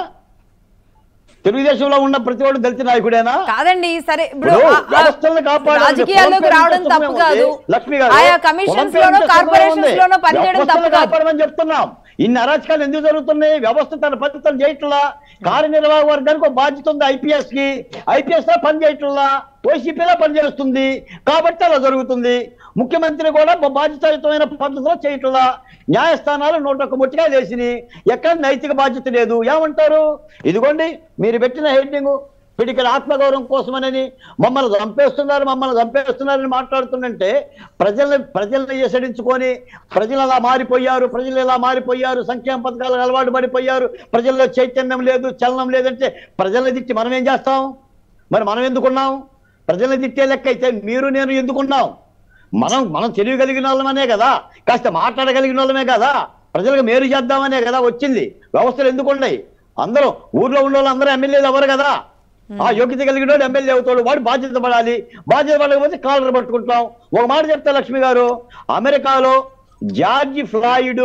తెలుగుదేశంలో ఉన్న ప్రతివాడు దళిత నాయకుడేనా కాదండి సరే ఇప్పుడు ఇప్పుడు ఆ- ఆ వ్యవస్థలను కాపాడాలి. రాజకీయాల్లోకి కులం రావడం పేరు తప్పు ఉంది. కాదు లక్ష్మి గారు, ఆయా కులం కమిషన్స్ పేరు లోనో ఉంది. కార్పొరేషన్స్ లోనో పనిచేయడం వ్యవస్థలను తప్పు కాదు కాపాడమని చెప్తున్నాం ఇన్ని అరాచకాలు ఎందుకు జరుగుతున్నాయి వ్యవస్థ తన పద్ధతులు చేయట్లా కార్యనిర్వాహక వర్గానికి ఒక బాధ్యత ఉంది ఐపీఎస్ కి ఐపీఎస్ లో పని చేయట్లా వైసీపీలో పనిచేస్తుంది కాబట్టి అలా జరుగుతుంది ముఖ్యమంత్రి కూడా బ- బాధ్యతాయుతమైన పద్ధతిలో చేయట్లా న్యాయస్థానాలు నూట ఒక్క ముట్టిగా వేసినాయి ఎక్కడ నైతిక బాధ్యత లేదు ఏమంటారు ఇదిగోండి మీరు పెట్టిన హెడ్డింగ్ పిడికిన ఆత్మగౌరవం కోసమనని మమ్మల్ని చంపేస్తున్నారు మమ్మల్ని చంపేస్తున్నారని మాట్లాడుతుందంటే ప్రజల్ని ప్రజల్ని ఎసడించుకొని ప్రజలు అలా మారిపోయారు ప్రజలు ఇలా మారిపోయారు సంక్షేమ పథకాలకు అలవాటు పడిపోయారు ప్రజల్లో చైతన్యం లేదు చలనం లేదంటే ప్రజల్ని తిట్టి మనం ఏం చేస్తాం మరి మనం ఎందుకున్నాం ప్రజల్ని తిట్టే లెక్క అయితే మీరు నేను ఎందుకున్నాం మనం మనం తెలియగలిగిన వాళ్ళమనే కదా కాస్త మాట్లాడగలిగిన వాళ్ళమే కదా ప్రజలకు మేలు చేద్దామనే కదా వచ్చింది వ్యవస్థలు ఎందుకు ఉన్నాయి అందరూ ఊర్లో ఉన్న వాళ్ళు అందరూ ఎమ్మెల్యేలు ఎవరు కదా ఆ యోగ్యత కలిగిన వాడు ఎమ్మెల్యే అవుతాడు వాడు బాధ్యత పడాలి బాధ్యత పడకపోతే కాలర్ పట్టుకుంటాం ఒక మాట చెప్తా లక్ష్మి గారు అమెరికాలో జార్జి ఫ్లాయిడ్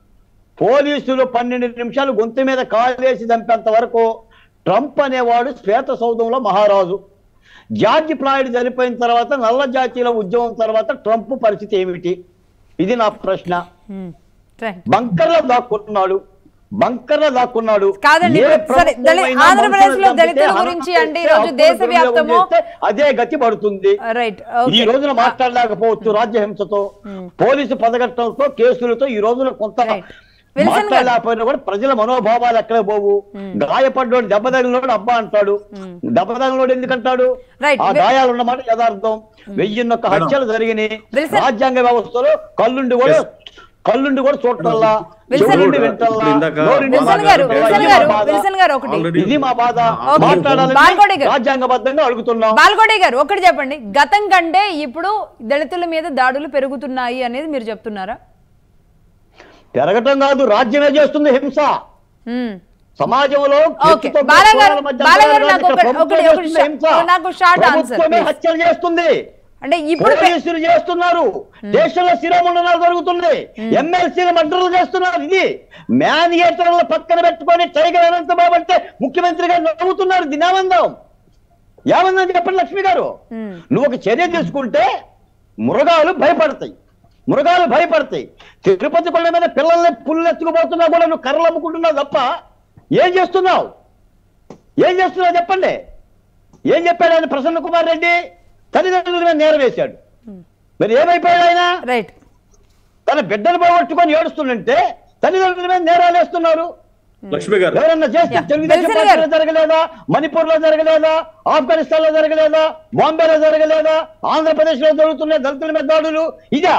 పోలీసులు పన్నెండు నిమిషాలు గొంతు మీద కాలేసి చంపేంత వరకు ట్రంప్ అనేవాడు శ్వేత సౌధంలో మహారాజు జార్జి ఫ్లాయిడ్ చనిపోయిన తర్వాత నల్ల జాతీయుల ఉద్యమం తర్వాత ట్రంప్ పరిస్థితి ఏమిటి ఇది నా ప్రశ్న ఉమ్, రైట్. బంకర్లో దాక్కున్నాడు బంకర్లో దాక్కున్నాడు కాదండి, ఏ ఇప్పుడు సరే, ప్రభుత్వం దళి- అయినా ఆంధ్రప్రదేశ్లో మనుషులను దళితుల చంపితే, గురించి హత్య అంటే చేస్తే, ఈరోజు హక్కులు దేశవ్యాప్తము- దుర్వినియోగం చేస్తే అదే గతి పడుతుంది రైట్ ఈ ఓకే రోజున మాట్లాడలేకపోవచ్చు రాజ్యహింసతో పోలీసు పదగట్టలతో కేసులతో ఈ రోజున కొంత Right. విల్సన్ గారు. మాట్లాడలేకపోయినా కూడా ప్రజల మనోభావాలు ఎక్కడ పోవు గాయపడ్డోడు దెబ్బ తగిలినోడు అబ్బా అంటాడు దెబ్బ తగిలినోడు ఎందుకంటాడు Right. ఆ గాయాలు ఉన్నమాట యథార్థం వెయ్యిన్నొక్క హత్యలు జరిగినాయి విల్సన్. రాజ్యాంగ వ్యవస్థలో కళ్ళుండి కూడా కళ్ళుండి కూడా చూడటల్లా విల్సన్ చెవులుండి గారు, వింటల్లా ఇప్పుడు ఇందాక నోరుండి విల్సన్ గారు మాట్లాడటల్లా. విల్సన్ ఇది గారు మా బాధ. విల్సన్ గారు ఒకటి Already- ఇది మా బాధ ఓకే. మాట్లాడాలని బాల్కోటి గారు. రాజ్యాంగబద్ధంగా అడుగుతున్నాం బాల్కోటి గారు ఒకటి చెప్పండి గతం కంటే ఇప్పుడు దళితుల మీద దాడులు పెరుగుతున్నాయి అనేది మీరు చెప్తున్నారా పెరగటం కాదు రాజ్యమే చేస్తుంది హింస ఉమ్. సమాజంలో ఓకే. వ్యక్తితో బాలా గారు- కులాల మధ్య బాలా గారు అంతరాలు నాకు ఇక్కడ ఒకటి- ప్రభుత్వం ఒకటి- ఒకటి చేస్తుంది షా- హింస. నాకు short answer, ప్రభుత్వమే please. హత్యలు చేస్తుంది అంటే ఇప్పుడు పె- పోలీసులు చేస్తున్నారు దేశంలో శిరోమండనాలు జరుగుతుంది ఎమ్మెల్సీలు మర్డర్లు చేస్తున్నారు ఇది మేనియేటర్ల పక్కన పెట్టుకొని టైగర్ అనంత బాబు అంటే ముఖ్యమంత్రి గారు నవ్వుతున్నారు దీని ఏమందాం ఏమందని చెప్పండి లక్ష్మి గారు ఉమ్. నువ్వు ఒక చర్య తీసుకుంటే మృగాలు భయపడతాయి మృగాలు భయపడతాయి తిరుపతి కొండ మీద పిల్లల్ని పుల్లు ఎత్తుకుపోతున్నా కూడా నువ్వు కర్రలు అమ్ముకుంటున్నావు తప్ప ఏం చేస్తున్నావు ఏం చేస్తున్నావు చెప్పండి ఏం చెప్పాడు ఆయన ప్రసన్న కుమార్ రెడ్డి తల్లిదండ్రుల మీద నేరం వేశాడు మరి ఏమైపోయాడు ఆయన రైట్ తన బిడ్డను పోగొట్టుకొని ఏడుస్తుందంటే తల్లిదండ్రుల మీద నేరాలు వేస్తున్నారు లక్ష్మి గారు ఎవరన్నా చేస్తే Yeah. తెలుగుదేశం వెల్సన్ పార్టీలో గారు. జరగలేదా మణిపూర్ లో జరగలేదా ఆఫ్ఘనిస్తాన్ లో జరగలేదా బాంబేలో జరగలేదా ఆంధ్రప్రదేశ్ లో జరుగుతున్నాయి దళితుల మీద దాడులు ఇదా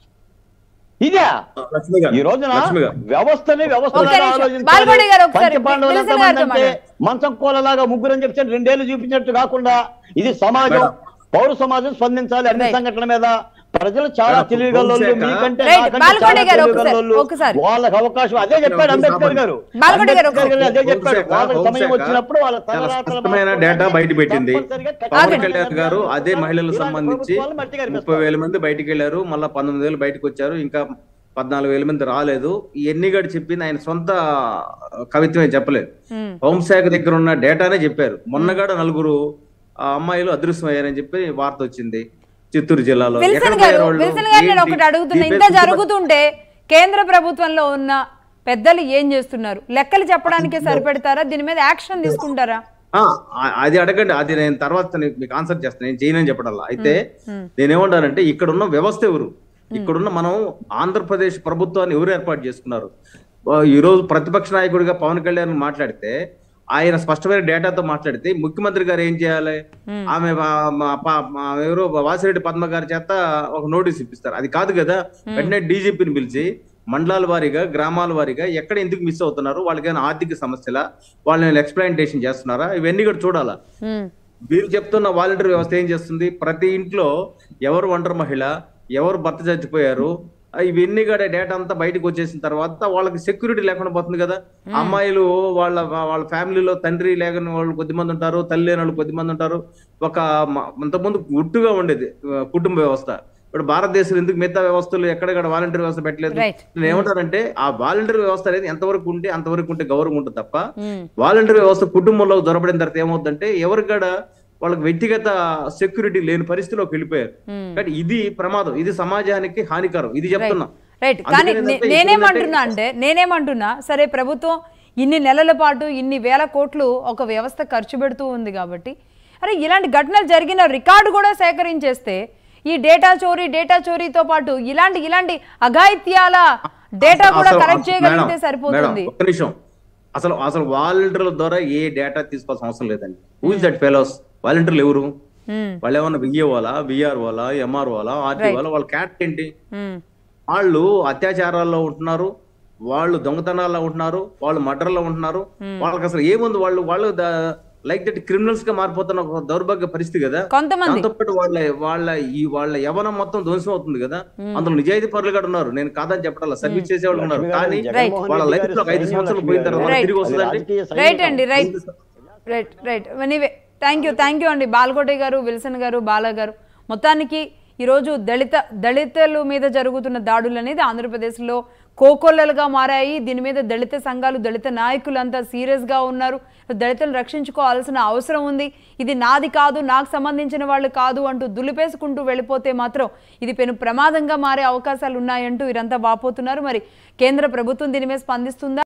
ఇదా లక్ష్మి గారు ఈ రోజున లక్ష్మి గారు వ్యవస్థని వ్యవస్థ ఒక్క నిమిషం. బాలబడి గారు ఒకసారి విల్సన్ గారితో అంటే మాట్లాడండి. మంచం కోలలాగా ముగ్గురు అని చెప్తే రెండేళ్లు చూపించినట్టు కాకుండా ఇది సమాజం మేడం. పౌర సమాజం స్పందించాలి అన్ని Right. సంఘటనల మీద ప్రజలు చాలా మేడం, తెలివిగల్లోళ్ళు హోంశాఖ- మీకంటే Right. నాకంటే బాలకోటి చాలా గారు ఒకసారి- తెలివిగల్లోళ్ళు. ఒకసారి. వాళ్ళకి అవకాశం అదే చెప్పాడు అంబేద్కర్ గారు బాలకోటి గారు అంబేద్కర్ గారు అదే చెప్పాడు హోంశాఖ- వాళ్ళకి సమయం హోంశాఖ వచ్చినప్పుడు వాళ్ళ చాలా తలరాతల స్పష్టమైన మార్పు డేటా అనేది బయట పెట్టింది తప్పనిసరిగా పవన్ ఆగండి. కళ్యాణ్ గారు అదే మహిళలకు ఇలాంటి సంబంధించి ప్రభుత్వాలు మట్టిగా ముప్పై అనిపిస్తాయి. వేల మంది బయటికి వెళ్ళారు మళ్ళీ పంతొమ్మిది వేలు బయటకు వచ్చారు ఇంకా పద్నాలుగు వేల మంది రాలేదు ఇవన్నీ గడి చెప్పింది ఆయన సొంత కవిత్వమే చెప్పలేదు ఉమ్. హోంశాఖ దగ్గర ఉన్న డేటానే చెప్పారు మొన్నగాడ నలుగురు ఆ అమ్మాయిలు అదృశ్యమయ్యారని చెప్పి వార్త వచ్చింది చిత్తూరు జిల్లాలో విల్సన్ ఎక్కడ గారు పోయారు వాళ్ళు? విల్సన్ గారు నేను ఏంటి? ఒకటి అడుగుతున్నా ఈ ఇంత పేరు జరుగుతుంటే కేంద్ర ప్రభుత్వంలో ఉన్న పెద్దలు ఏం చేస్తున్నారు లెక్కలు చెప్పడానికే సరిపెడతారా దీని మీద యాక్షన్ తీసుకుంటారా ఆ, ఆ- అది అడగండి అది నేను తర్వాత నీ- మీకు ఆన్సర్ చేస్తాను నేను చేయనని చెప్పడంలా అయితే మ్మ్. నేనేమంటానంటే ఇక్కడ ఉన్న వ్యవస్థ ఎవరు ఇక్కడున్న మనం ఆంధ్రప్రదేశ్ ప్రభుత్వాన్ని ఎవరు ఏర్పాటు చేసుకున్నారు ఆ, ఈ రోజు ప్రతిపక్ష నాయకుడిగా పవన్ కళ్యాణ్ మాట్లాడితే ఆయన స్పష్టమైన డేటాతో మాట్లాడితే ముఖ్యమంత్రి గారు ఏం చేయాలి ఆమె మా- మా- పా- మా ఎవరో వాసిరెడ్డి పద్మ గారి చేత ఒక నోటీస్ ఇప్పిస్తారు అది కాదు కదా వెంటనే డీజీపీని పిలిచి మండలాల వారీగా గ్రామాల వారీగా ఎక్కడ ఎందుకు మిస్ అవుతున్నారు వాళ్ళకైనా ఆర్థిక సమస్యలా వాళ్ళని ఎక్స్ప్లెయినేషన్ చేస్తున్నారా ఇవన్నీ కూడా చూడాలా ఉమ్. వీరు చెప్తున్న వాలంటీర్ వ్యవస్థ ఏం చేస్తుంది ప్రతి ఇంట్లో ఎవరు ఒంటరి మహిళ ఎవరు భర్త చచ్చిపోయారు ఆ ఇవన్నీ కూడా డేటా అంతా బయటకు వచ్చేసిన తర్వాత వాళ్ళకి సెక్యూరిటీ లేకుండా పోతుంది కదా అమ్మాయిలు వాళ్ళ వాళ్ళ ఫ్యామిలీలో తండ్రి లేని వాళ్ళు కొద్దిమంది ఉంటారు తల్లి లేని వాళ్ళు కొద్దిమంది ఉంటారు ఒక మ- అంతకుముందు గుట్టుగా ఉండేది ఆ, కుటుంబ వ్యవస్థ ఇప్పుడు భారతదేశంలో ఎందుకు మిగతా వ్యవస్థలు ఎక్కడెక్కడ వాలంటీర్ వ్యవస్థ పెట్టలేదు Right. నేను ఏమంటానంటే ఆ వాలంటీర్ వ్యవస్థ అనేది ఎంతవరకు ఉంటే అంతవరకు ఉంటే గౌరవం ఉంటుంది తప్ప ఉమ్. వాలంటీర్ వ్యవస్థ కుటుంబంలో దొరబడిన తర్వాత ఏమవుతుందంటే ఎవరికాడ వాళ్ళకి వ్యక్తిగత సెక్యూరిటీ లేని పరిస్థితిలోకి వెళ్ళిపోయారు Hmm. కానీ ఇది ప్రమాదం ఇది సమాజానికి హానికరం ఇది చెప్తున్నా రైట్ అందుకని కానీ ఏంటంటే నే- నేనేమంటున్నా ఇప్పుడంటే- అంటే నేనేమంటున్నా సరే ప్రభుత్వం ఇన్ని నెలల పాటు ఇన్ని వేల కోట్లు ఒక వ్యవస్థ ఖర్చు పెడుతూ ఉంది కాబట్టి అరే ఇలాంటి ఘటనలు జరిగిన రికార్డు కూడా సేకరించేస్తే ఈ డేటా చోరీ డేటా చోరీతో పాటు ఇలాంటి ఇలాంటి అఘాయిత్యాల డేటా కూడా అసలు- కలెక్ట్ చేయగలిగితే మేడం, సరిపోతుంది మేడం, ఒక్క నిమిషం అసలు అసలు వాలంటీర్ల ద్వారా ఏ డేటా తీసుకోవాల్సిన అవసరం లేదండి హూ ఇస్ దట్ ఫెలోస్ వాలంటీర్లు ఎవరు ఉమ్, వాళ్ళు ఏమన్నా విఏ వాళ్ళ విఆర్ వాళ్ళ ఎంఆర్ వాళ్ళ ఆర్టీ Right. వాళ్ళ వాళ్ళ క్యాట్ ఏంటి ఉమ్, వాళ్ళు అత్యాచారాల్లో ఉంటున్నారు వాళ్ళు దొంగతనాల్లో ఉంటున్నారు వాళ్ళు మర్డర్లో ఉంటున్నారు వాళ్ళకి అసలు ఏముంది వాళ్ళు వాళ్ళు లైక్ దట్ క్రిమినల్స్ గా మారిపోతున్న ఒక దౌర్భాగ్య పరిస్థితి కదా కొంతమంది దాంతోపాటు వాళ్ళ వాళ్ళ ఈ వాళ్ళ యవనం మొత్తం ధ్వంసం అవుతుంది కదా అందులో నిజాయితీ పరులు కూడా ఉన్నారు నేను కాదని చెప్పడం సర్వీస్ చేసే వాళ్ళు ఉన్నారు కానీ వాళ్ళ లైఫ్ లో ఒక ఐదు సంవత్సరాలు పోయిన తర్వాత Right. తిరిగి వస్తుందండి రైట్ అండి right right right anyway thank you thank you అండి బాల్కోటే గారు విల్సన్ గారు బాలా గారు మొత్తానికి ఈరోజు దళిత దళితుల మీద జరుగుతున్న దాడులు అనేది ఆంధ్రప్రదేశ్లో కోకొల్లలుగా మారాయి దీని మీద దళిత సంఘాలు దళిత నాయకులంతా సీరియస్గా ఉన్నారు దళితులను రక్షించుకోవాల్సిన అవసరం ఉంది ఇది నాది కాదు నాకు సంబంధించిన వాళ్ళు కాదు అంటూ దులిపేసుకుంటూ వెళ్ళిపోతే మాత్రం ఇది పెను ప్రమాదంగా మారే అవకాశాలు ఉన్నాయంటూ వీరంతా వాపోతున్నారు మరి కేంద్ర ప్రభుత్వం దీని మీద స్పందిస్తుందా